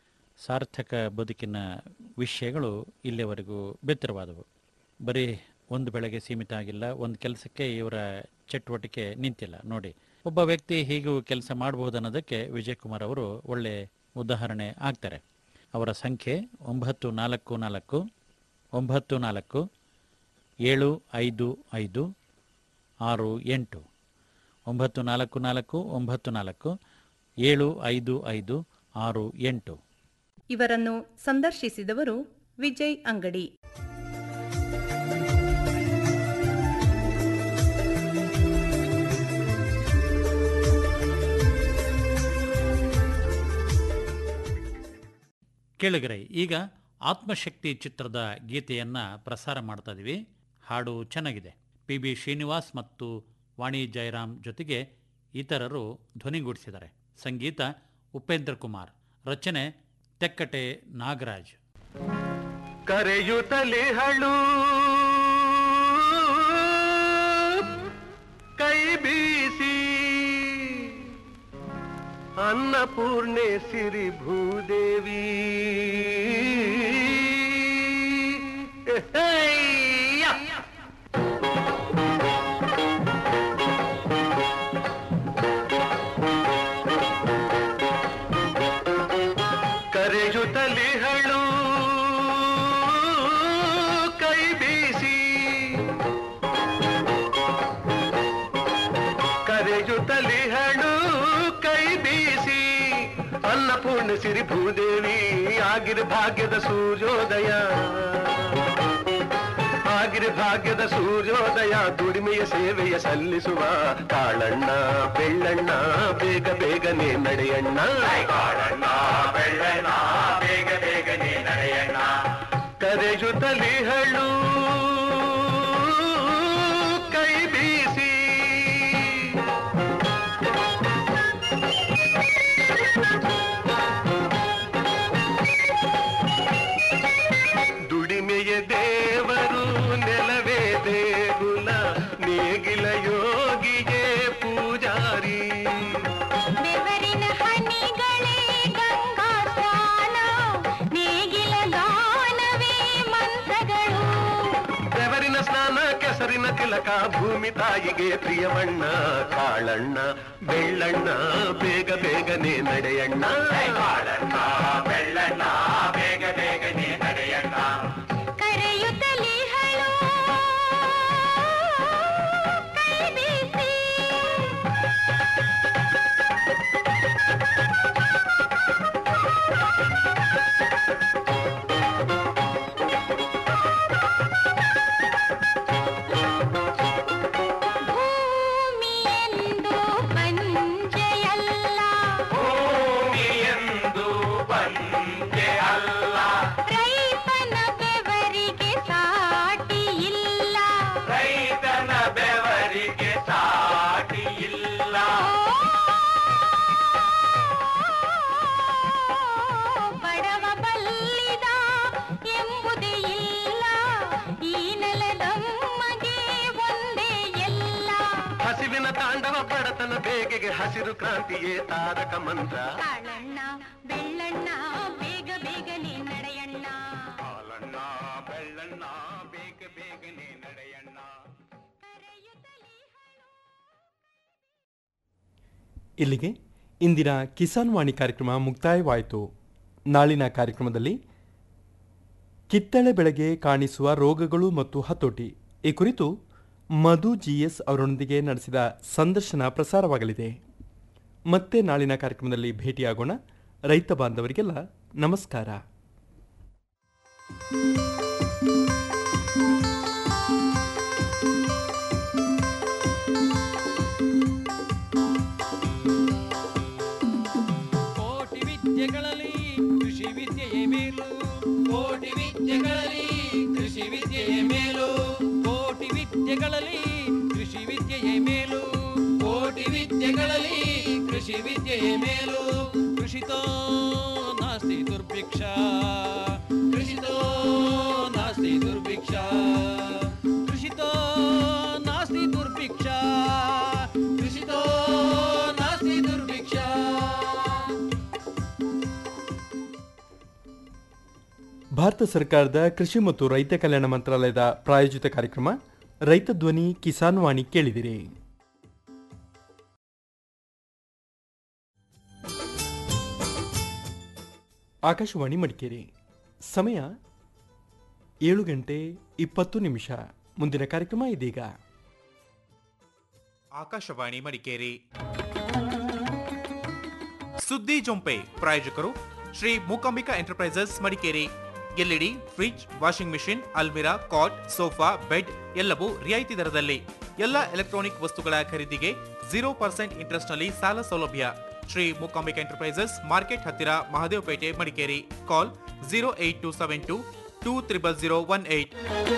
ಸಾರ್ಥಕ ಬದುಕಿನ ವಿಷಯಗಳು ಇಲ್ಲಿಯವರೆಗೂ ಬಿತ್ತರವಾದವು ಬರೀ ಒಂದು ಬೆಳೆಗೆ ಸೀಮಿತ ಆಗಿಲ್ಲ ಒಂದು ಕೆಲಸಕ್ಕೆ ಇವರ ಚಟುವಟಿಕೆ ನಿಂತಿಲ್ಲ ನೋಡಿ ಒಬ್ಬ ವ್ಯಕ್ತಿ ಹೀಗೂ ಕೆಲಸ ಮಾಡಬಹುದು ಅನ್ನೋದಕ್ಕೆ ವಿಜಯಕುಮಾರ್ ಅವರು ಒಳ್ಳೆ ಉದಾಹರಣೆ ಆಗ್ತಾರೆ ಅವರ ಸಂಖ್ಯೆ ಒಂಬತ್ತು ನಾಲ್ಕು ನಾಲ್ಕು ಒಂಬತ್ತು ನಾಲ್ಕು ಏಳು ಐದು ಐದು ಆರು ಎಂಟು ಒಂಬತ್ತು ನಾಲ್ಕು ನಾಲ್ಕು ಒಂಬತ್ತು ನಾಲ್ಕು ಏಳು ಐದು ಐದು ಆರು ಎಂಟು ಇವರನ್ನು ಸಂದರ್ಶಿಸಿದವರು ವಿಜಯ್ ಅಂಗಡಿ ಕೇಳಿಗರೆ ಈಗ ಆತ್ಮಶಕ್ತಿ ಚಿತ್ರದ ಗೀತೆಯನ್ನ ಪ್ರಸಾರ ಮಾಡ್ತಾ ಇದೀವಿ ಹಾಡು ಚೆನ್ನಾಗಿದೆ ಪಿ ಬಿ ಶ್ರೀನಿವಾಸ್ ಮತ್ತು ವಾಣಿ ಜಯರಾಮ್ ಜೊತೆಗೆ ಇತರರು ಧ್ವನಿಗೂಡಿಸಿದ್ದಾರೆ ಸಂಗೀತ ಉಪೇಂದ್ರ ಕುಮಾರ್ ರಚನೆ ತೆಕ್ಕಟೆ ನಾಗರಾಜ್ ಕರೆಯುತ್ತಲೇ ಹಳು ಕೈ ಬೀಸಿ ಅನ್ನಪೂರ್ಣೆ ಸಿರಿ ಭೂದೇವಿ ಹೇಯ್ಯ! ಕರೆಯುತ್ತಲೇ ಹಳು ಕೈ ಬೀಸಿ ಕರೆಯುತ್ತಲೇ ಹಳು ಕೈ ಬೀಸಿ ಅನ್ನಪೂರ್ಣ ಸಿರಿ ಭೂದೇವಿ ಆಗಿರ ಭಾಗ್ಯದ ಸೂರ್ಯೋದಯ ಆಗಿರ ಭಾಗ್ಯದ ಸೂರ್ಯೋದಯ ದುಡಿಮೆಯ ಸೇವೆಯ ಸಲ್ಲಿಸುವ ಕಾಳಣ್ಣ ಬೆಳ್ಳಣ್ಣ ಬೇಗ ಬೇಗನೆ ನಡೆಯಣ್ಣ ಕಾಳಣ್ಣ ಬೆಳ್ಳಣ್ಣ ಬೇಗ ಬೇಗನೆ ನಡೆಯಣ್ಣ ಕರೆಯುತ್ತಲೇ ಹಳ್ಳು ಕೈ ಬೀಸಿ ದುಡಿಮೆಯ ದೇವರು ನೆಲವೇ ದೇಗುಲ ನೇಗಿಲ ಯೋಗಿಗೆ ಪೂಜಾರಿ ಬೆವರಿನ ಹನಿಗಳೇ ಗಂಗಾ ಸ್ನಾನ ನೇಗಿಲ ಗಾನವೇ ಮಂತ್ರಗಳು ಬೆವರಿನ ಸ್ನಾನ ಕೆಸರಿನ ತಿಲಕ ಭೂಮಿ ತಾಯಿಗೆ ಪ್ರಿಯವಣ್ಣ ಕಾಳಣ್ಣ ಬೆಳ್ಳಣ್ಣ ಬೇಗ ಬೇಗನೆ ನಡೆಯಣ್ಣ ಕಾಳಣ್ಣ ಬೆಳ್ಳಣ್ಣ ಬೇಗ ಬೇಗನೆ ನಡೆಯಣ್ಣ ಕರೆಯುತ್ತಲೇ ಹಳು ಕೈ ಬೀಸಿ ಭೂಮಿಯೆಂದು ಬಂಜೆಯಲ್ಲ ಭೂಮಿಯೆಂದು ಬಂದೆ ಅಲ್ಲ ರೈತನ ಬೆವರಿಗೆ ಸಾಟಿ ಇಲ್ಲ ರೈತನ ಬೆವರಿಗೆ ಸಾಟಿ ಇಲ್ಲ ಬಡವ ಬಲ್ಲಿದ ಎಂಬುದೇ ಇಲ್ಲ ಈ ನೆಲದಮ್ಮಗೆ ಒಂದೇ ಎಲ್ಲ ಹಸಿವಿನ ತಾಂಡವ ಬಡತನ ಬೇಗೆಗೆ ಹಸಿರು ಕ್ರಾಂತಿಯೇ ತಾರಕ ಮಂತ್ರ ಕಾಳಣ್ಣ ಬೆಳ್ಳಣ್ಣ ಬೇಗ ಬೇಗನೆ ನಡೆಯಣ್ಣ ಕಾಳಣ್ಣ ಬೆಳ್ಳಣ್ಣ ಬೇಗ ಬೇಗನೆ ನಡೆಯಣ್ಣ ಇಲ್ಲಿಗೆ ಇಂದಿನ ಕಿಸಾನ್ ವಾಣಿ ಕಾರ್ಯಕ್ರಮ ಮುಕ್ತಾಯವಾಯಿತು ನಾಳಿನ ಕಾರ್ಯಕ್ರಮದಲ್ಲಿ ಕಿತ್ತಳೆ ಬೆಳೆಗೆ ಕಾಣಿಸುವ ರೋಗಗಳು ಮತ್ತು ಹತೋಟಿ ಈ ಕುರಿತು ಮಧು ಜಿಎಸ್ ಅವರೊಂದಿಗೆ ನಡೆಸಿದ ಸಂದರ್ಶನ ಪ್ರಸಾರವಾಗಲಿದೆ ಮತ್ತೆ ನಾಳಿನ ಕಾರ್ಯಕ್ರಮದಲ್ಲಿ ಭೇಟಿಯಾಗೋಣ ರೈತ ಬಾಂಧವರಿಗೆಲ್ಲ ನಮಸ್ಕಾರ ಕೋಟಿ ವಿದ್ಯೆಗಳಲ್ಲಿ ಕೃಷಿ ವಿದ್ಯೆಯೇ ಮೇಲು ಕೋಟಿ ವಿದ್ಯೆಗಳಲ್ಲಿ ಕೃಷಿ ವಿದ್ಯೆಯೇ ಮೇಲು ಕೋಟಿ ವಿದ್ಯೆಗಳಲ್ಲಿ ಕೃಷಿ ವಿದ್ಯೆಯೇ ಮೇಲು ಕೋಟಿ ವಿದ್ಯೆಗಳಲ್ಲಿ ಕೃಷಿ ವಿದ್ಯೆಯೇ ಮೇಲು ಕೃಷಿತೋ ನಾಸ್ತಿ ದುರ್ಭಿಕ್ಷ ಕೃಷಿತೋ ನಾಸ್ತಿ ದುರ್ಭಿಕ್ಷ ಕೃಷಿತೋ ನಾಸ್ತಿ ದುರ್ಭಿಕ್ಷ ಕೃಷಿತೋ ನಾಸ್ತಿ ದುರ್ಭಿಕ್ಷ ಭಾರತ ಸರ್ಕಾರದ ಕೃಷಿ ಮತ್ತು ರೈತ ಕಲ್ಯಾಣ ಮಂತ್ರಾಲಯದ ಪ್ರಾಯೋಜಿತ ಕಾರ್ಯಕ್ರಮ ರೈತ ಧ್ವನಿ ಕಿಸಾನ್ ವಾಣಿ ಕೇಳಿದಿರಿ ಆಕಾಶವಾಣಿ ಮಡಿಕೇರಿ ಸಮಯ ಏಳು ಗಂಟೆ ಇಪ್ಪತ್ತು ನಿಮಿಷ ಮುಂದಿನ ಕಾರ್ಯಕ್ರಮ ಇದೀಗ ಆಕಾಶವಾಣಿ ಮಡಿಕೇರಿ ಸುದ್ದಿ ಜೊಂಪೆ ಪ್ರಾಯೋಜಕರು Shri Mookambika enterprises Madikeri LED fridge washing machine ಅಲ್ಮಿರಾ ಕಾಟ್ ಸೋಫಾ ಬೆಡ್ ಎಲ್ಲವೂ ರಿಯಾಯಿತಿ ದರದಲ್ಲಿ ಎಲ್ಲ ಎಲೆಕ್ಟ್ರಾನಿಕ್ ವಸ್ತುಗಳ ಖರೀದಿಗೆ ಜೀರೋ ಪರ್ಸೆಂಟ್ ಇಂಟ್ರೆಸ್ಟ್ ನಲ್ಲಿ ಸಾಲ ಸೌಲಭ್ಯ ಶ್ರೀ ಮೂಕಾಂಬಿಕಾ ಎಂಟರ್ಪ್ರೈಸಸ್ ಮಾರ್ಕೆಟ್ ಹತ್ತಿರ Mahadevapete Madikeri call zero eight two seven two two triple zero one eight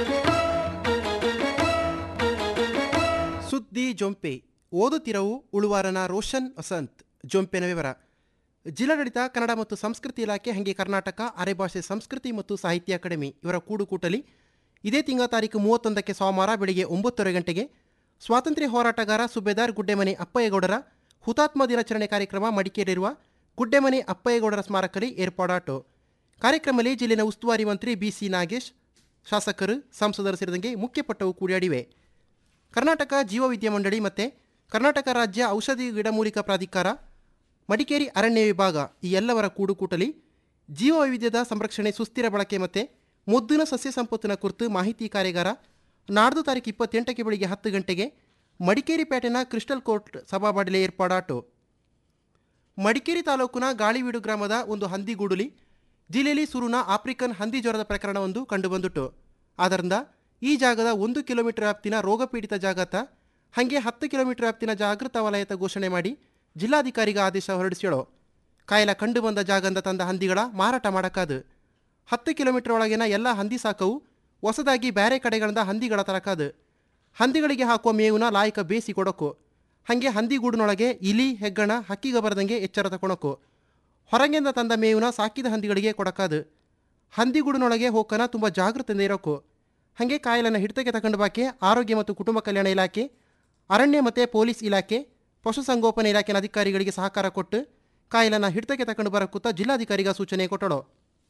ಸುದ್ದಿ ಜೊಂಪೆ ಓದುತ್ತಿರವು ಉಳುವಾರನ ರೋಷನ್ ವಸಂತ್ ಜೊಂಪೆನ ವಿವರ ಜಿಲ್ಲಾಡಳಿತ ಕನ್ನಡ ಮತ್ತು ಸಂಸ್ಕೃತಿ ಇಲಾಖೆ ಹಾಗೆ ಕರ್ನಾಟಕ ಅರೆಭಾಷೆ ಸಂಸ್ಕೃತಿ ಮತ್ತು ಸಾಹಿತ್ಯ ಅಕಾಡೆಮಿ ಇವರ ಕೂಡುಕೂಟಲಿ ಇದೇ ತಿಂಗಳ ತಾರೀಕು ಮೂವತ್ತೊಂದಕ್ಕೆ ಸೋಮವಾರ ಬೆಳಿಗ್ಗೆ ಒಂಬತ್ತುವರೆ ಗಂಟೆಗೆ ಸ್ವಾತಂತ್ರ್ಯ ಹೋರಾಟಗಾರ ಸುಬೇದಾರ್ ಗುಡ್ಡೆಮನೆ ಅಪ್ಪಯ್ಯಗೌಡರ ಹುತಾತ್ಮ ದಿನಾಚರಣೆ ಕಾರ್ಯಕ್ರಮ ಮಡಿಕೇರಿರುವ ಗುಡ್ಡೆಮನೆ ಅಪ್ಪಯ್ಯಗೌಡರ ಸ್ಮಾರಕಲಿ ಏರ್ಪಾಡಾಟು ಕಾರ್ಯಕ್ರಮದಲ್ಲಿ ಜಿಲ್ಲೆನ ಉಸ್ತುವಾರಿ ಮಂತ್ರಿ ಬಿಸಿ ನಾಗೇಶ್ ಶಾಸಕರು ಸಂಸದರು ಸೇರಿದಂತೆ ಮುಖ್ಯಪಟ್ಟವು ಕೂಡಿಯಾಡಿವೆ ಕರ್ನಾಟಕ ಜೀವವಿದ್ಯಾ ಮಂಡಳಿ ಮತ್ತು ಕರ್ನಾಟಕ ರಾಜ್ಯ ಔಷಧಿ ಗಿಡಮೂಲಿಕಾ ಪ್ರಾಧಿಕಾರ ಮಡಿಕೇರಿ ಅರಣ್ಯ ವಿಭಾಗ ಈ ಎಲ್ಲವರ ಕೂಡುಕೂಟಲಿ ಜೀವ ವೈವಿಧ್ಯದ ಸಂರಕ್ಷಣೆ ಸುಸ್ಥಿರ ಬಳಕೆ ಮತ್ತು ಮುದ್ದಿನ ಸಸ್ಯ ಸಂಪತ್ತಿನ ಕುರಿತು ಮಾಹಿತಿ ಕಾರ್ಯಾಗಾರ ನಾಡ್ದು ತಾರೀಕು ಇಪ್ಪತ್ತೆಂಟಕ್ಕೆ ಬೆಳಿಗ್ಗೆ ಹತ್ತು ಗಂಟೆಗೆ ಮಡಿಕೇರಿ ಪೇಟೆನ ಕ್ರಿಸ್ಟಲ್ ಕೋರ್ಟ್ ಸಭಾಬಾಡಿಲೆ ಏರ್ಪಾಡಾಟು ಮಡಿಕೇರಿ ತಾಲೂಕಿನ ಗಾಳಿವೀಡು ಗ್ರಾಮದ ಒಂದು ಹಂದಿಗೂಡುಲಿ ಜಿಲ್ಲೆಯಲ್ಲಿ ಸುರುನ ಆಫ್ರಿಕನ್ ಹಂದಿ ಜ್ವರದ ಪ್ರಕರಣವೊಂದು ಕಂಡುಬಂದುಟ್ಟು ಆದ್ದರಿಂದ ಈ ಜಾಗದ ಒಂದು ಕಿಲೋಮೀಟರ್ ವ್ಯಾಪ್ತಿನ ರೋಗಪೀಡಿತ ಜಾಗತ ಹಾಗೆ ಹತ್ತು ಕಿಲೋಮೀಟರ್ ವ್ಯಾಪ್ತಿನ ಜಾಗೃತ ವಲಯತ ಘೋಷಣೆ ಮಾಡಿ ಜಿಲ್ಲಾಧಿಕಾರಿಗೆ ಆದೇಶ ಹೊರಡಿಸ್ಯಾಳೋ ಕಾಯಿಲೆ ಕಂಡುಬಂದ ಜಾಗಂದ ತಂದ ಹಂದಿಗಳ ಮಾರಾಟ ಮಾಡಕ್ಕಾದು ಹತ್ತು ಕಿಲೋಮೀಟರ್ ಒಳಗಿನ ಎಲ್ಲ ಹಂದಿ ಸಾಕವು ಹೊಸದಾಗಿ ಬೇರೆ ಕಡೆಗಳಿಂದ ಹಂದಿಗಳ ತರಕಾದು ಹಂದಿಗಳಿಗೆ ಹಾಕುವ ಮೇವುನ ಲಾಯಕ ಬೇಸಿ ಕೊಡೋಕು ಹಾಗೆ ಹಂದಿಗೂಡಿನೊಳಗೆ ಇಲಿ ಹೆಗ್ಗಣ ಹಕ್ಕಿಗೆ ಬರದಂಗೆ ಎಚ್ಚರ ತಕೊಳಕು ಹೊರಗಿಂದ ತಂದ ಮೇವುನ ಸಾಕಿದ ಹಂದಿಗಳಿಗೆ ಕೊಡಕಾದು ಹಂದಿಗೂಡಿನೊಳಗೆ ಹೋಕನ ತುಂಬ ಜಾಗೃತಿಯಿಂದ ಇರೋಕು ಹಾಗೆ ಕಾಯಿಲೆನ ಹಿಡಿತಕ್ಕೆ ತಗೊಂಡು ಬಾಕಿ ಆರೋಗ್ಯ ಮತ್ತು ಕುಟುಂಬ ಕಲ್ಯಾಣ ಇಲಾಖೆ ಅರಣ್ಯ ಮತ್ತು ಪೊಲೀಸ್ ಇಲಾಖೆ ಪಶುಸಂಗೋಪನೆ ಇಲಾಖೆನ ಅಧಿಕಾರಿಗಳಿಗೆ ಸಹಕಾರ ಕೊಟ್ಟು ಕಾಯಿಲೆನ ಹಿಡಿತಕ್ಕೆ ತಗೊಂಡು ಬರಕೂತ ಜಿಲ್ಲಾಧಿಕಾರಿಗ ಸೂಚನೆ ಕೊಟ್ಟಳು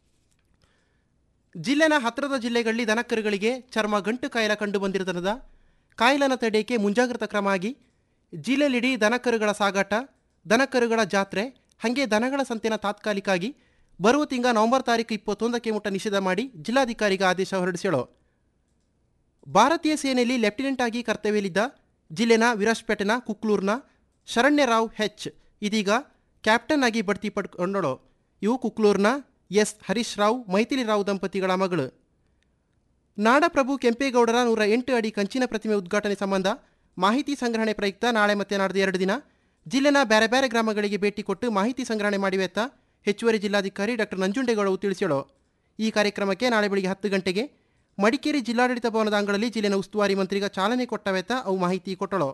ಜಿಲ್ಲೆನ ಹತ್ತಿರದ ಜಿಲ್ಲೆಗಳಲ್ಲಿ ದನಕರುಗಳಿಗೆ ಚರ್ಮ ಗಂಟು ಕಾಯಿಲೆ ಕಂಡು ಬಂದಿರುವುದರಿಂದ ಕಾಯಿಲೆನ ತಡೆಯಕ್ಕೆ ಮುಂಜಾಗ್ರತಾ ಕ್ರಮ ಆಗಿ ಜಿಲ್ಲೆಲಿಡೀ ದನಕರುಗಳ ಸಾಗಾಟ ದನಕರುಗಳ ಜಾತ್ರೆ ಹಾಗೆ ದನಗಳ ಸಂತೆನ ತಾತ್ಕಾಲಿಕಾಗಿ ಬರುವ ತಿಂಗ ನವೆಂಬರ್ ತಾರೀಕು ಇಪ್ಪತ್ತೊಂದಕ್ಕೆ ಮುಟ್ಟ ನಿಷೇಧ ಮಾಡಿ ಜಿಲ್ಲಾಧಿಕಾರಿಗೆ ಆದೇಶ ಹೊರಡಿಸ್ಯಾಳು ಭಾರತೀಯ ಸೇನೆಯಲ್ಲಿ ಲೆಫ್ಟಿನೆಂಟ್ ಆಗಿ ಕರ್ತವ್ಯದಲ್ಲಿದ್ದ ಜಿಲ್ಲೆನ ವಿರಾಜ್ಪೇಟೆನ ಕುಕ್ಲೂರ್ನ ಶರಣ್ಯರಾವ್ ಹೆಚ್ ಇದೀಗ ಕ್ಯಾಪ್ಟನ್ ಆಗಿ ಬಡ್ತಿ ಪಡ್ಕೊಂಡಳು ಇವು ಕುಕ್ಲೂರ್ನ ಎಸ್ ಹರೀಶ್ ರಾವ್ ಮೈಥಿಲಿ ರಾವ್ ದಂಪತಿಗಳ ಮಗಳು ನಾಡಪ್ರಭು ಕೆಂಪೇಗೌಡರ ನೂರ ಎಂಟು ಅಡಿ ಕಂಚಿನ ಪ್ರತಿಮೆ ಉದ್ಘಾಟನೆ ಸಂಬಂಧ ಮಾಹಿತಿ ಸಂಗ್ರಹಣೆ ಪ್ರಯುಕ್ತ ನಾಳೆ ಮತ್ತೆ ನಾಡ್ದು ಎರಡು ದಿನ ಜಿಲ್ಲೆನ ಬೇರೆ ಬೇರೆ ಗ್ರಾಮಗಳಿಗೆ ಭೇಟಿ ಕೊಟ್ಟು ಮಾಹಿತಿ ಸಂಗ್ರಹಣೆ ಮಾಡಿವೆತ್ತ ಹೆಚ್ಚುವರಿ ಜಿಲ್ಲಾಧಿಕಾರಿ ಡಾಕ್ಟರ್ ನಂಜುಂಡೇಗೌಡರು ತಿಳಿಸ್ಯಾಳು ಈ ಕಾರ್ಯಕ್ರಮಕ್ಕೆ ನಾಳೆ ಬೆಳಿಗ್ಗೆ ಹತ್ತು ಗಂಟೆಗೆ ಮಡಿಕೇರಿ ಜಿಲ್ಲಾಡಳಿತ ಭವನದ ಅಂಗಳದಲ್ಲಿ ಜಿಲ್ಲೆನ ಉಸ್ತುವಾರಿ ಮಂತ್ರಿಗ ಚಾಲನೆ ಕೊಟ್ಟವೆತ್ತ ಅವು ಮಾಹಿತಿ ಕೊಟ್ಟಳು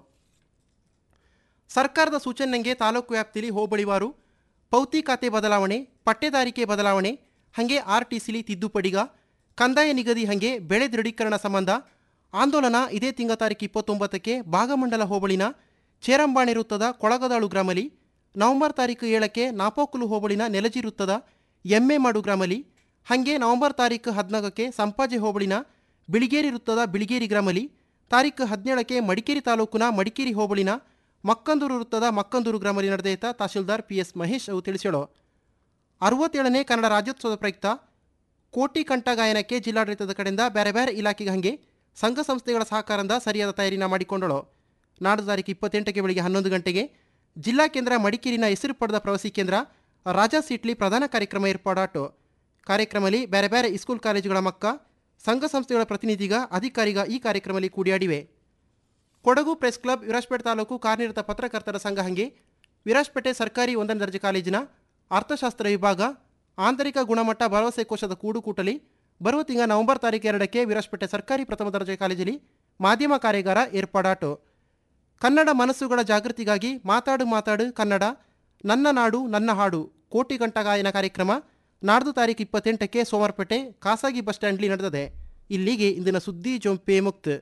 ಸರ್ಕಾರದ ಸೂಚನೆಗೆ ತಾಲೂಕು ವ್ಯಾಪ್ತಿಯಲ್ಲಿ ಹೋಬಳಿವಾರು ಪೌತಿ ಖಾತೆ ಬದಲಾವಣೆ ಪಟ್ಟೆದಾರಿಕೆ ಬದಲಾವಣೆ ಹಾಗೆ ಆರ್ ಟಿ ಸಿಲಿ ತಿದ್ದುಪಡಿಗ ಕಂದಾಯ ನಿಗದಿ ಹಾಗೆ ಬೆಳೆ ದೃಢೀಕರಣ ಸಂಬಂಧ ಆಂದೋಲನ ಇದೇ ತಿಂಗಳ ತಾರೀಕು ಇಪ್ಪತ್ತೊಂಬತ್ತಕ್ಕೆ ಭಾಗಮಂಡಲ ಹೋಬಳಿನ ಚೇರಂಬಾಣೆ ವೃತ್ತದ ಕೊಳಗದಾಳು ಗ್ರಾಮಲಿ ನವೆಂಬರ್ ತಾರೀಕು ಏಳಕ್ಕೆ ನಾಪೋಕುಲು ಹೋಬಳಿನ ನೆಲಜಿ ವೃತ್ತದ ಎಮ್ಮೆಮಾಡು ಗ್ರಾಮಲಿ ಹಾಗೆ ನವೆಂಬರ್ ತಾರೀಕು ಹದಿನಾಲ್ಕಕ್ಕೆ ಸಂಪಾಜೆ ಹೋಬಳಿನ ಬಿಳಿಗೇರಿ ವೃತ್ತದ ಬಿಳಿಗೇರಿ ಗ್ರಾಮಲಿ ತಾರೀಕು ಹದಿನೇಳಕ್ಕೆ ಮಡಿಕೇರಿ ತಾಲೂಕಿನ ಮಡಿಕೇರಿ ಹೋಬಳಿನ ಮಕ್ಕಂದೂರು ವೃತ್ತದ ಮಕ್ಕಂದೂರು ಗ್ರಾಮದಲ್ಲಿ ನಡೆದೈತ ತಹಶೀಲ್ದಾರ್ ಪಿ ಎಸ್ ಮಹೇಶ್ ಅವು ತಿಳಿಸ್ಯಾಳು ಅರವತ್ತೇಳನೇ ಕನ್ನಡ ರಾಜ್ಯೋತ್ಸವದ ಪ್ರಯುಕ್ತ ಕೋಟಿ ಕಂಠ ಗಾಯನಕ್ಕೆ ಜಿಲ್ಲಾಡಳಿತದ ಕಡೆಯಿಂದ ಬೇರೆ ಬೇರೆ ಇಲಾಖೆಗೆ ಹಾಗೆ ಸಂಘ ಸಂಸ್ಥೆಗಳ ಸಹಕಾರದಿಂದ ಸರಿಯಾದ ತಯಾರಿನ ಮಾಡಿಕೊಂಡಳು ನಾಡ್ದು ತಾರೀಕು ಇಪ್ಪತ್ತೆಂಟಕ್ಕೆ ಬೆಳಿಗ್ಗೆ ಹನ್ನೊಂದು ಗಂಟೆಗೆ ಜಿಲ್ಲಾ ಕೇಂದ್ರ ಮಡಿಕೇರಿನ ಹೆಸರು ಪಡೆದ ಪ್ರವಾಸಿ ಕೇಂದ್ರ ರಾಜಾ ಸೀಟ್ಲಿ ಪ್ರಧಾನ ಕಾರ್ಯಕ್ರಮ ಏರ್ಪಾಡಾಟು ಕಾರ್ಯಕ್ರಮದಲ್ಲಿ ಬೇರೆ ಬೇರೆ ಇಸ್ಕೂಲ್ ಕಾಲೇಜುಗಳ ಮಕ್ಕ ಸಂಘ ಸಂಸ್ಥೆಗಳ ಪ್ರತಿನಿಧಿಗ ಅಧಿಕಾರಿಗ ಈ ಕಾರ್ಯಕ್ರಮದಲ್ಲಿ ಕೂಡಿಯಾಡಿವೆ ಕೊಡಗು ಪ್ರೆಸ್ ಕ್ಲಬ್ ವಿರಾಜ್ಪೇಟೆ ತಾಲೂಕು ಕಾರ್ಯನಿರತ ಪತ್ರಕರ್ತರ ಸಂಘ ಹಂಗೆ ವಿರಾಜ್ಪೇಟೆ ಸರ್ಕಾರಿ ಒಂದನೇ ದರ್ಜೆ ಕಾಲೇಜಿನ ಅರ್ಥಶಾಸ್ತ್ರ ವಿಭಾಗ ಆಂತರಿಕ ಗುಣಮಟ್ಟ ಭರವಸೆ ಕೋಶದ ಕೂಡುಕೂಟಲಿ ಬರುವ ತಿಂಗಳ ನವೆಂಬರ್ ತಾರೀಕು ಎರಡಕ್ಕೆ ವಿರಾಜ್ಪೇಟೆ ಸರ್ಕಾರಿ ಪ್ರಥಮ ದರ್ಜೆ ಕಾಲೇಜಲ್ಲಿ ಮಾಧ್ಯಮ ಕಾರ್ಯಾಗಾರ ಏರ್ಪಾಡಾಟು ಕನ್ನಡ ಮನಸ್ಸುಗಳ ಜಾಗೃತಿಗಾಗಿ ಮಾತಾಡು ಮಾತಾಡು ಕನ್ನಡ ನನ್ನ ನಾಡು ನನ್ನ ಹಾಡು ಕೋಟಿ ಗಂಟ ಗಾಯನ ಕಾರ್ಯಕ್ರಮ ನಾಡ್ದು ತಾರೀಕು ಇಪ್ಪತ್ತೆಂಟಕ್ಕೆ ಸೋಮವಾರಪೇಟೆ ಖಾಸಗಿ ಬಸ್ ಸ್ಟ್ಯಾಂಡ್ಲಿ ನಡೆದಿದೆ ಇಲ್ಲಿಗೆ ಇಂದಿನ ಸುದ್ದಿ ಜೊಂಪೆ ಮುಕ್ತ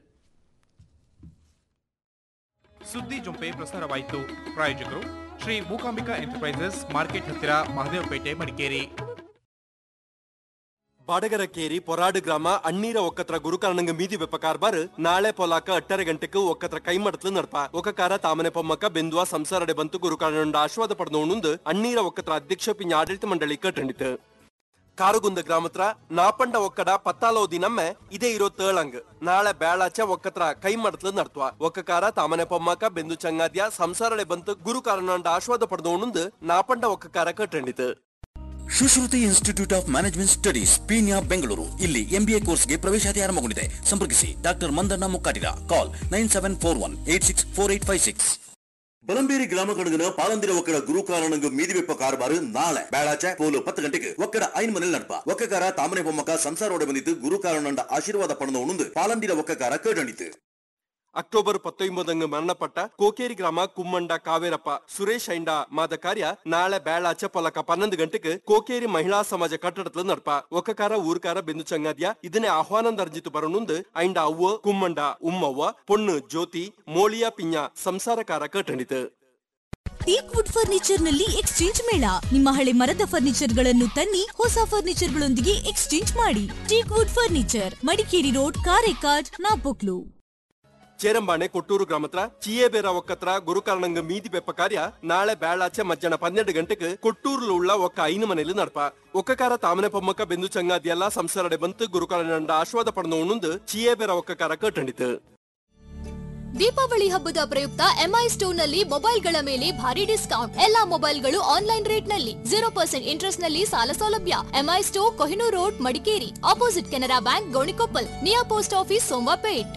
ಸುದ್ದಿ ಜೊಂಪೆ ಪ್ರಸಾರವಾಯಿತು ಪ್ರಾಯೋಜಕರು ಶ್ರೀ ಮೂಕಾಂಬಿಕಾ ಎಂಟರ್ಪ್ರೈಸಸ್ ಮಾರ್ಕೆಟ್ ಹತ್ತಿರ ಮಹದೇವಪೇಟೆ ಮಡಿಕೇರಿ ಬಾಡಗರಕೇರಿ ಪೊರಾಡು ಗ್ರಾಮ ಅಣ್ಣೀರ ಒಕ್ಕತ್ರ ಗುರುಕಾರಣಂಗ ಮೀದಿ ಬೆಪ್ಪಕಾರ್ ಬಾರ್ ನಾಳೆ ಪೊಲಾಕ ಅಟ್ಟರೆ ಗಂಟೆಗೆ ಒಕ್ಕತ್ರ ಕೈ ಮಡತ್ಲು ನಡ್ಪ ಒಕ್ಕಕಾರ ತಾಮನೆ ಪೊಮ್ಮಕ್ಕ ಬೆಂದುವ ಸಂಸಾರಡೆ ಬಂತು ಗುರುಕಾರಣಂಡ ಆಶ್ವಾದ ಪಡೆದವನುಂದು ಅಣ್ಣೀರ ಒಕ್ಕತ್ರ ಅಧ್ಯಕ್ಷ ಪಿಂಜ ಆಡಳಿತ ಮಂಡಳಿ ಕಟ್ಟಂಡಿತು ಕಾರುಗುಂದ ಗ್ರಾಮತ್ರ ನಾಪಂಡ ಒಕ್ಕಡ ಪತ್ತಾಲೋ ದಿನಮ್ಮೆ ಇದೇ ಇರೋ ತೇಳಂಗ್ ನಾಳೆ ಬೇಳಾಚ ಒಕ್ಕತ್ರ ಕೈ ಮಡತ್ಲು ನಡ್ತ್ವ ಒಕ್ಕಕಾರ ತಾಮನೆ ಪೊಮ್ಮಕ್ಕ ಬೆಂದು ಚಂಗಾದ್ಯ ಸಂಸಾರಡೆ ಬಂತು ಗುರು ಕಾರಣಂಡ ಆಶ್ವಾದ ಪಡೆದವನುಂದು ನಾಪಂಡ ಒಕ್ಕಕಾರ ಕಟ್ಟಂಡಿತು Sushruti institute of management studies Peenya Bengaluru ಇಲ್ಲಿ ಎಂಬಿಎ ಕೋರ್ಸ್ಗೆ ಪ್ರವೇಶಾತಿ ಆರಂಭಗೊಂಡಿದೆ ಸಂಪರ್ಕಿಸಿ doctor Mandanna Mukkatira call nine seven four one eight six four eight five six Balamberi ಗ್ರಾಮ ಕಣಗನ ಪಾಲಂದಿರ ಒಕ್ಕಡ ಗುರುಕಾರಣಂಗ ಮೀದಿ ಬೆಪ್ಪ ಕಾರ್ಬಾರು ನಾಳೆ ಬೇಳಾಚೆ ಪೋಲು ಪತ್ತು ಗಂಟೆಗೆ ಒಕ್ಕಡ ಐನ್ ಮನೇಲಿ ನಡ್ಪ ಒಕ್ಕಕಾರ ತಾಮನೆ ಬೊಮ್ಮಕ ಸಂಸಾರೋಡೆ ಬಂದಿತ್ತು ಗುರುಕಾರಣಂಡ ಆಶೀರ್ವಾದ ಪಡೆದ ಉಣಂದು ಪಾಲಂದಿರ ಒಕ್ಕಕಾರ ಕೇಟಣಿತು ಅಕ್ಟೋಬರ್ ಪತ್ತೊಂಬತ್ತಂಗ ಮರಣಪಟ್ಟ ಕೋಕೇರಿ ಗ್ರಾಮ ಕುಮ್ಮಂಡ ಕಾವೇರಪ್ಪ ಸುರೇಶ್ ಐಂಡ ಮಾದ ಕಾರ್ಯ ನಾಳೆ ಬೇಳಾಚೆ ಪೊಲಕ ಪನ್ನೊಂದು ಗಂಟೆಗೆ ಕೋಕೇರಿ ಮಹಿಳಾ ಸಮಾಜ ಕಟ್ಟಡத்துல ನಡ್ಪ ಒಕ್ಕಕಾರ ಊರ್ಕಾರ ಬೆಂದು ಚಂಗಾದ್ಯ ಇದನ್ನೇ ಆಹ್ವಾನಂದ ಅರ್ಜಿತು ಬರನುಂದು ಐಂಡ ಅವ್ವ ಕುಮ್ಮಂಡ ಉಮ್ಮವ್ವ ಪೊಣ್ಣು ಜ್ಯೋತಿ ಮೋಳಿಯಾ ಪಿಂಜ ಸಂಸಾರಕಾರ ಕಟ್ಟಣಿತು ಟೀಕ್ ವುಡ್ ಫರ್ನಿಚರ್ ನಲ್ಲಿ ಎಕ್ಸ್ಚೇಂಜ್ ಮೇಳ ನಿಮ್ಮ ಹಳೆ ಮರದ ಫರ್ನಿಚರ್ ಗಳನ್ನು ತನ್ನಿ ಹೊಸ ಫರ್ನಿಚರ್ ಗಳೊಂದಿಗೆ ಎಕ್ಸ್ಚೇಂಜ್ ಮಾಡಿ teak wood furniture Madikeri road Karekad Napoklu Cherambane Kottur ಗ್ರಾಮತ್ರ ಚಿಯೇಬೇರ ಒಕ್ಕತ್ರ ಗುರುಕಾರಣಂಗ ಮೀದಿ ಬೆಪ್ಪ ಕಾರ್ಯ ನಾಳೆ ಬೇಳಾಚೆ ಮಧ್ಯಾಹ್ನ ಪನ್ನೆರಡು ಗಂಟೆಗೆ ಕೊಟ್ಟೂರುಲು ಉಳ್ಳ ಒಕ್ಕ ಐನು ಮನೇಲಿ ನಡ್ಪ ಒಕ್ಕಕಾರ ತಾಮನೆ ಪೊಮ್ಮಕ್ಕ ಬೆಂದು ಚಂಗಾದಿಯೆಲ್ಲ ಸಂಸಾರಡೆ ಬಂತು ಗುರುಕಾರಣಂಡ ಆಶ್ವಾದ ಪಡೆದ ಉಣಂದು ಚಿಯೇಬೇರ ಒಕ್ಕಕಾರ ಕಟ್ಟಣಿತು ದೀಪಾವಳಿ ಹಬ್ಬದ ಪ್ರಯುಕ್ತ ಎಂಐ ಸ್ಟೋರ್ ನಲ್ಲಿ ಮೊಬೈಲ್ಗಳ ಮೇಲೆ ಭಾರಿ ಡಿಸ್ಕೌಂಟ್ ಎಲ್ಲಾ ಮೊಬೈಲ್ಗಳು ಆನ್ಲೈನ್ ರೇಟ್ ನಲ್ಲಿ ಜೀರೋ ಪರ್ಸೆಂಟ್ ಇಂಟ್ರೆಸ್ಟ್ ನಲ್ಲಿ ಸಾಲ ಸೌಲಭ್ಯ MI store Kohinoor road Madikeri opposite Canara bank Gonikoppal near post office Somwarpet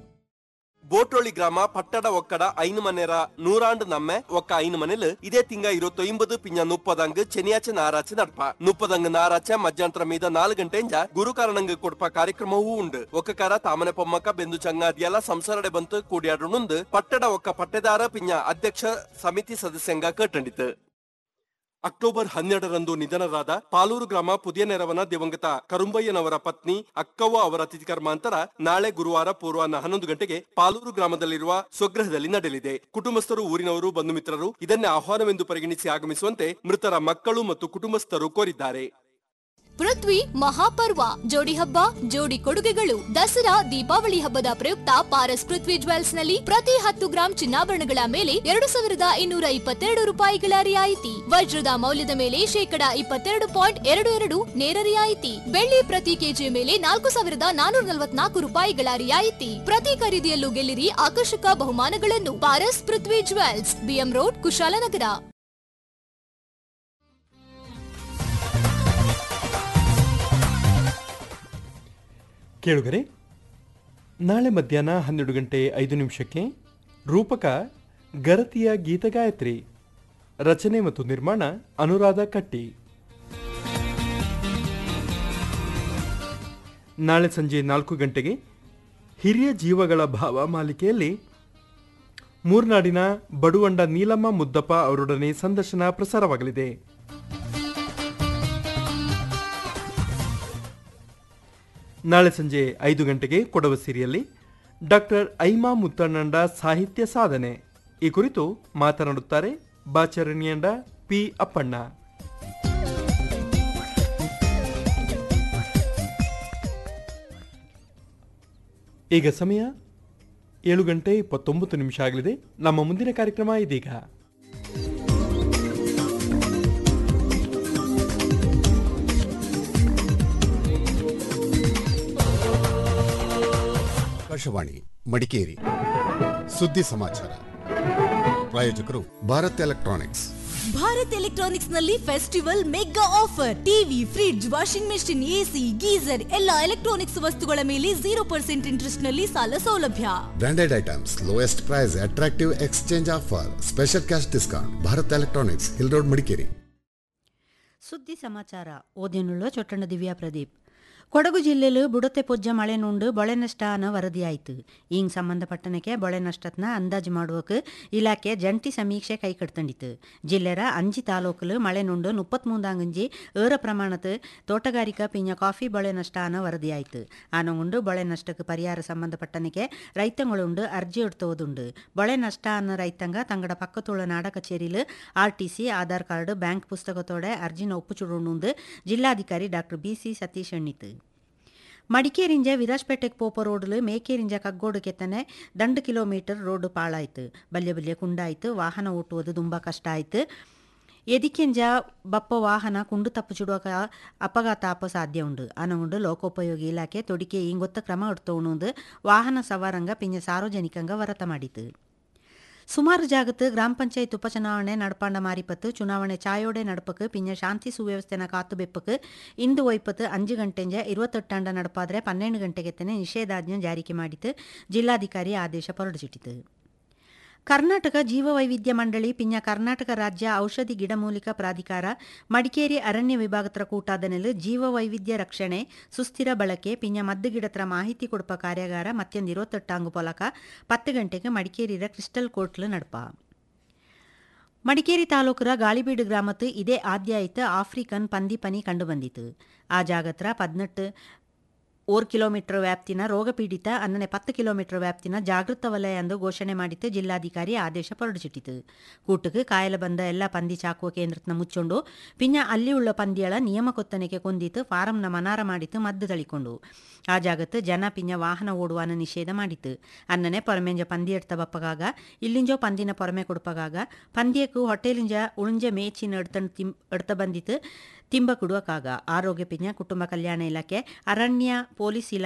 Botoli ಗ್ರಾಮ ಪಟ್ಟಡ ಒಕ್ಕಡ ಐನು ಮನೆರ ನೂರಾಂಡ್ ನಮ್ಮೆ ಒಕ್ಕ ಐನು ಮನೆಲ್ ಇದೇ ತಿಂಗ ಇರುವತ್ತೊಂಬದು ಪಿಂಜ ಮುಪ್ಪದಂಗ್ ಚೆನಿಯಾಚೆ ನಾರಾಚೆ ನಡ್ಪ ಮುಪ್ಪದಂಗ್ ನಾರಾಚೆ ಮಧ್ಯಾಂತರ ಮೀದ ನಾಲ್ಕು ಗಂಟೆಂಜ ಗುರುಕಾರಣಂಗ್ ಕೊಡ್ಪ ಕಾರ್ಯಕ್ರಮವೂ ಉಂಡು ಒಕ್ಕಕಾರ ತಾಮನೆ ಪೊಮ್ಮಕ್ಕ ಬೆಂದು ಚಂಗಾದಿಯೆಲ್ಲ ಸಂಸಾರಡೆ ಬಂತು ಕೂಡಿಯಾಡುನುಂದು ಪಟ್ಟಡ ಒಕ್ಕ ಪಟ್ಟೆದಾರ ಪಿಂಜ ಅಧ್ಯಕ್ಷ ಸಮಿತಿ ಸದಸ್ಯಂಗ ಕಟ್ಟಂಡಿತು ಅಕ್ಟೋಬರ್ ಹನ್ನೆರಡರಂದು ನಿಧನರಾದ ಪಾಲೂರು ಗ್ರಾಮ ಪುದಿಯ ನೆರವನ ದಿವಂಗತ ಕರುಂಬಯ್ಯನವರ ಪತ್ನಿ ಅಕ್ಕವ್ವ ಅವರ ತಿಥಿ ಕರ್ಮಾಂತರ ನಾಳೆ ಗುರುವಾರ ಪೂರ್ವಾಹ್ನ ಹನ್ನೊಂದು ಗಂಟೆಗೆ ಪಾಲೂರು ಗ್ರಾಮದಲ್ಲಿರುವ ಸ್ವಗೃಹದಲ್ಲಿ ನಡೆಯಲಿದೆ ಕುಟುಂಬಸ್ಥರು ಊರಿನವರು ಬಂಧು ಮಿತ್ರರು ಇದನ್ನೇ ಆಹ್ವಾನವೆಂದು ಪರಿಗಣಿಸಿ ಆಗಮಿಸುವಂತೆ ಮೃತರ ಮಕ್ಕಳು ಮತ್ತು ಕುಟುಂಬಸ್ಥರು ಕೋರಿದ್ದಾರೆ ಪೃಥ್ವಿ ಮಹಾಪರ್ವ ಜೋಡಿ ಹಬ್ಬ ಜೋಡಿ ಕೊಡುಗೆಗಳು ದಸರಾ ದೀಪಾವಳಿ ಹಬ್ಬದ ಪ್ರಯುಕ್ತ ಪಾರಸ್ ಪೃಥ್ವಿ ಜ್ವೆಲ್ಸ್ ನಲ್ಲಿ ಪ್ರತಿ ಹತ್ತು ಗ್ರಾಂ ಚಿನ್ನಾಭರಣಗಳ ಮೇಲೆ ಎರಡು ಸಾವಿರದ ಇನ್ನೂರ ಇಪ್ಪತ್ತೆರಡು ರೂಪಾಯಿಗಳ ರಿಯಾಯಿತಿ ವಜ್ರದ ಮೌಲ್ಯದ ಮೇಲೆ ಶೇಕಡ ಇಪ್ಪತ್ತೆರಡು ಪಾಯಿಂಟ್ ಎರಡು ಎರಡು ನೇರ ರಿಯಾಯಿತಿ ಬೆಳ್ಳಿ ಪ್ರತಿ ಕೆಜಿಯ ಮೇಲೆ ನಾಲ್ಕು ಸಾವಿರದ ನಾನೂರ ನಲವತ್ನಾಲ್ಕು ರೂಪಾಯಿಗಳ ರಿಯಾಯಿತಿ ಪ್ರತಿ ಖರೀದಿಯಲ್ಲೂ ಗೆಲ್ಲಿರಿ ಆಕರ್ಷಕ ಬಹುಮಾನಗಳನ್ನು Paras Prithvi jewels BM road Kushalnagar ಕೇಳುಗರೆ ನಾಳೆ ಮಧ್ಯಾಹ್ನ ಹನ್ನೆರಡು ಗಂಟೆ ಐದು ನಿಮಿಷಕ್ಕೆ ರೂಪಕ ಗರತಿಯ ಗೀತಗಾಯತ್ರಿ ರಚನೆ ಮತ್ತು ನಿರ್ಮಾಣ ಅನುರಾಧ ಕಟ್ಟಿ ನಾಳೆ ಸಂಜೆ ನಾಲ್ಕು ಗಂಟೆಗೆ ಹಿರಿಯ ಜೀವಗಳ ಭಾವ ಮಾಲಿಕೆಯಲ್ಲಿ ಮೂರ್ನಾಡಿನ ಬಡುವಂಡ ನೀಲಮ್ಮ ಮುದ್ದಪ್ಪ ಅವರೊಡನೆ ಸಂದರ್ಶನ ಪ್ರಸಾರವಾಗಲಿದೆ ನಾಳೆ ಸಂಜೆ ಐದು ಗಂಟೆಗೆ ಕೊಡವ ಸಿರಿಯಲ್ಲಿ ಡಾಕ್ಟರ್ ಐಮಾ ಮುತ್ತಣ್ಣಂಡ ಸಾಹಿತ್ಯ ಸಾಧನೆ ಈ ಕುರಿತು ಮಾತನಾಡುತ್ತಾರೆ ಬಾಚರಣಿಯಂಡ ಪಿ ಅಪ್ಪಣ್ಣ ಈಗ ಸಮಯ ಏಳು ಗಂಟೆ ಇಪ್ಪತ್ತೊಂಬತ್ತು ನಿಮಿಷ ಆಗಲಿದೆ ನಮ್ಮ ಮುಂದಿನ ಕಾರ್ಯಕ್ರಮ ಇದೀಗ ಆಕಾಶವಾಣಿ ಮಡಿಕೇರಿ ಸುದ್ದಿ ಸಮಾಚಾರ ಪ್ರಾಯೋಜಕರು ಭಾರತ್ ಎಲೆಕ್ಟ್ರಾನಿಕ್ಸ್ ಭಾರತ್ ಎಲೆಕ್ಟ್ರಾನಿಕ್ಸ್ ನಲ್ಲಿ festival mega offer TV fridge washing machine AC geyser ಎಲ್ಲ ಎಲೆಕ್ಟ್ರಾನಿಕ್ಸ್ ವಸ್ತುಗಳ ಮೇಲೆ ಜೀರೋ ಪರ್ಸೆಂಟ್ ಇಂಟ್ರೆಸ್ಟ್ ನಲ್ಲಿ ಸಾಲ ಸೌಲಭ್ಯ branded items lowest price attractive exchange offer special cash discount Bharat electronics hill road Madikeri ಸುದ್ದಿ ಸಮಾಚಾರ ಓದಿನುಳ್ಳ ಚೊಟ್ಟಣ ದಿವ್ಯಾ ಪ್ರದೀಪ್ ಕೊಡಗು ಜಿಲ್ಲೆಲು ಬುಡತೆ ಪೊಜ್ಜ ಮಳೆ ನುಂಡು ಬೊಳೆ ನಷ್ಟನ ವರದಿಯಾಯಿತು ಹಿಂಗ್ ಸಂಬಂಧಪಟ್ಟನಕ್ಕೆ ಬೊಳೆ ನಷ್ಟತ್ನ ಅಂದಾಜು ಮಾಡುವಕ್ಕೆ ಇಲಾಖೆ ಜಂಟಿ ಸಮೀಕ್ಷೆ ಕೈಕಡ್ತಂಡಿತು ಜಿಲ್ಲೆರ ಅಂಜಿ ತಾಲೂಕಲು ಮಳೆ ನುಂಡು ಮುಪ್ಪತ್ಮೂಂದಾಂಗಂಜಿ ಏರ ಪ್ರಮಾಣದ ತೋಟಗಾರಿಕಾ ಪಿಂಜ ಕಾಫಿ ಬೊಳೆ ನಷ್ಟನ ವರದಿಯಾಯಿತು ಆನಗುಂಡು ಬೊಳೆ ನಷ್ಟಕ್ಕೆ ಪರಿಹಾರ ಸಂಬಂಧಪಟ್ಟನಕ್ಕೆ ರೈತങ്ങളുಂಡು ಅರ್ಜಿ ಎಡ್ತೋದುಂಡು ಬೊಳೆ ನಷ್ಟ ಅನ್ನ ರೈತಂಗ ತಂಗಡ ಪಕ್ಕತುಳ್ಳ ನಾಡ ಕಚೇರಿಲು ಆರ್ಟಿಸಿ ಆಧಾರ್ ಕಾರ್ಡ್ ಬ್ಯಾಂಕ್ ಪುಸ್ತಕತೋಡೆ ಅರ್ಜಿನ ಒಪ್ಪುಚುಡುಂಡು ಜಿಲ್ಲಾಧಿಕಾರಿ ಡಾಕ್ಟರ್ ಬಿಸಿ ಸತೀಶ್ ಎಣ್ಣಿತು ಮಡಿಕೇರಿಂಜ ವಿರಾಜ್ಪೇಟೆಗೆ ಪೋಪ ರೋಡ್ಲು ಮೇಕೇರಿಂಜ ಕಗ್ಗೋಡು ಕೆತ್ತನೆ ದಂಡು ಕಿಲೋಮೀಟರ್ ರೋಡ್ ಪಾಳಾಯ್ತು ಬಲ್ಯ ಬಲ್ಯ ಕುಂಡಾಯ್ತು ವಾಹನ ಓಟುವುದು ತುಂಬ ಕಷ್ಟ ಆಯ್ತು ಎದಿಕೆಂಜ ಬಪ್ಪ ವಾಹನ ಕುಂಡು ತಪ್ಪು ಚುಡುವ ಅಪಘಾತ ಆಪ ಸಾಧ್ಯ ಉಂಡು ಅನಗುಂಡು ಲೋಕೋಪಯೋಗಿ ಇಲಾಖೆ ತೊಡಿಕೆ ಇಂಗೊತ್ತ ಕ್ರಮ ಎಡ್ತೋಣುಂದು ವಾಹನ ಸವಾರಂಗ ಪಿಂಜ ಸಾರ್ವಜನಿಕಂಗ ವರತ ಮಾಡಿತು ಸುಮಾರು ಜಾಗತ್ತು ಗ್ರಾಮ ಪಂಚಾಯತ್ ಉಪಚುನಾವಣೆ ನಡಪಾಂಡ ಮಾರಿಪತ್ತು ಚುನಾವಣೆ ಚಾಯೋಡೆ ನಡಪಕ್ಕೆ ಪಿಂಜ ಶಾಂತಿ ಸುವ್ಯವಸ್ಥೆನ ಕಾತು ಬೆಪ್ಪಕ್ಕೆ ಇಂದು ಒಯ್ಪತ್ತು ಅಂಜು ಗಂಟೆಂಜ ഇരുപത്തെട്ടാണ്ട നടപ്പാದ್ರೆ പന്ത്രണ്ട് ಗಂಟೆಗೆತ್ತನೆ ನಿಷೇಧಾಜ್ಞೆ ಜಾರಿಕೆ ಮಾಡಿತು ಜಿಲ್ಲಾಧಿಕಾರಿ ಆದೇಶ ಹೊರಡಿಸಿಟ್ಟಿತು ಕರ್ನಾಟಕ ಜೀವವೈವಿಧ್ಯ ಮಂಡಳಿ ಪಿಂಜ ಕರ್ನಾಟಕ ರಾಜ್ಯ ಔಷಧಿ ಗಿಡಮೂಲಿಕ ಪ್ರಾಧಿಕಾರ ಮಡಿಕೇರಿ ಅರಣ್ಯ ವಿಭಾಗತ್ರ ಕೂಟಾದನೆಲು ಜೀವವೈವಿಧ್ಯ ರಕ್ಷಣೆ ಸುಸ್ಥಿರ ಬಳಕೆ ಪಿಂಜ ಮದ್ದು ಗಿಡತ್ರ ಮಾಹಿತಿ ಕೊಡುಪ ಕಾರ್ಯಾಗಾರ ಮತ್ತೊಂದು ಇರುವತ್ತೆಟ್ಟಾಂಗು ಪೊಲಕ ಪತ್ತು ಗಂಟೆಗೆ ಮಡಿಕೇರಿಯ ಕ್ರಿಸ್ಟಲ್ ಕೋರ್ಟ್ಲು ನಡಪ ಮಡಿಕೇರಿ ತಾಲೂಕರ ಗಾಳಿಬೀಡು ಗ್ರಾಮತ್ತು ಇದೇ ಆದ್ಯಾಯಿತ ಆಫ್ರಿಕನ್ ಪಂದಿ ಪನಿ ಕಂಡುಬಂದಿತು ಆ ಜಾಗತ್ರ ಪದ್ನೆಟ್ಟು ಓರ್ ಕಿಲೋಮೀಟರ್ ವ್ಯಾಪ್ತಿನ ರೋಗಪೀಡಿತ ಅನ್ನನೆ ಪತ್ತು ಕಿಲೋಮೀಟರ್ ವ್ಯಾಪ್ತಿನ ಜಾಗೃತ ವಲಯ ಎಂದು ಘೋಷಣೆ ಮಾಡಿತ್ತು ಜಿಲ್ಲಾಧಿಕಾರಿ ಆದೇಶ ಹೊರಡಿಸಿಟ್ಟಿತು ಕೂಟಕ್ಕೆ ಕಾಯಲ ಬಂದ ಎಲ್ಲ ಪಂದಿ ಚಾಕುವ ಕೇಂದ್ರತ್ನ ಮುಚ್ಚೊಂಡು ಪಿಂಜ ಅಲ್ಲಿ ಉಳ್ಳ ಪಂದಿಯಳ ನಿಯಮ ಕೊತ್ತನೆಗೆ ಕೊಂದಿತ್ತು ಫಾರಂನ ಮನಾರ ಮಾಡಿತ್ತು ಮದ್ದು ತಳಿಕೊಂಡು ಆ ಜಾಗತ್ತು ಜನ ಪಿಂಜ ವಾಹನ ಓಡುವನ ನಿಷೇಧ ಮಾಡಿತ್ತು ಅನ್ನನೆ ಪೊರಮೆಂಜ ಪಂದಿ ಎಡ್ತ ಬಪ್ಪಗಾಗ ಇಲ್ಲಿಂಜೋ ಪಂದಿನ ಪೊರಮೆ ಕೊಡುಪಗಾಗ ಪಂದ್ಯಕ್ಕೂ ಹೊಟ್ಟೆಲಿಂಜ ಉಳಿಂಜ ಮೇಚಿನ ಎಡ್ತನ್ ತಿಂ ಎಡ್ತ ಬಂದಿತ್ತು ತಿಂಬ ಕುಡುವಕಾಗ ಆರೋಗ್ಯ ಪಿಂಜ ಕುಟುಂಬ ಕಲ್ಯಾಣ ಇಲಾಖೆ ಅರಣ್ಯ ಪೊಲೀಸ್ ಇಲಾಖೆ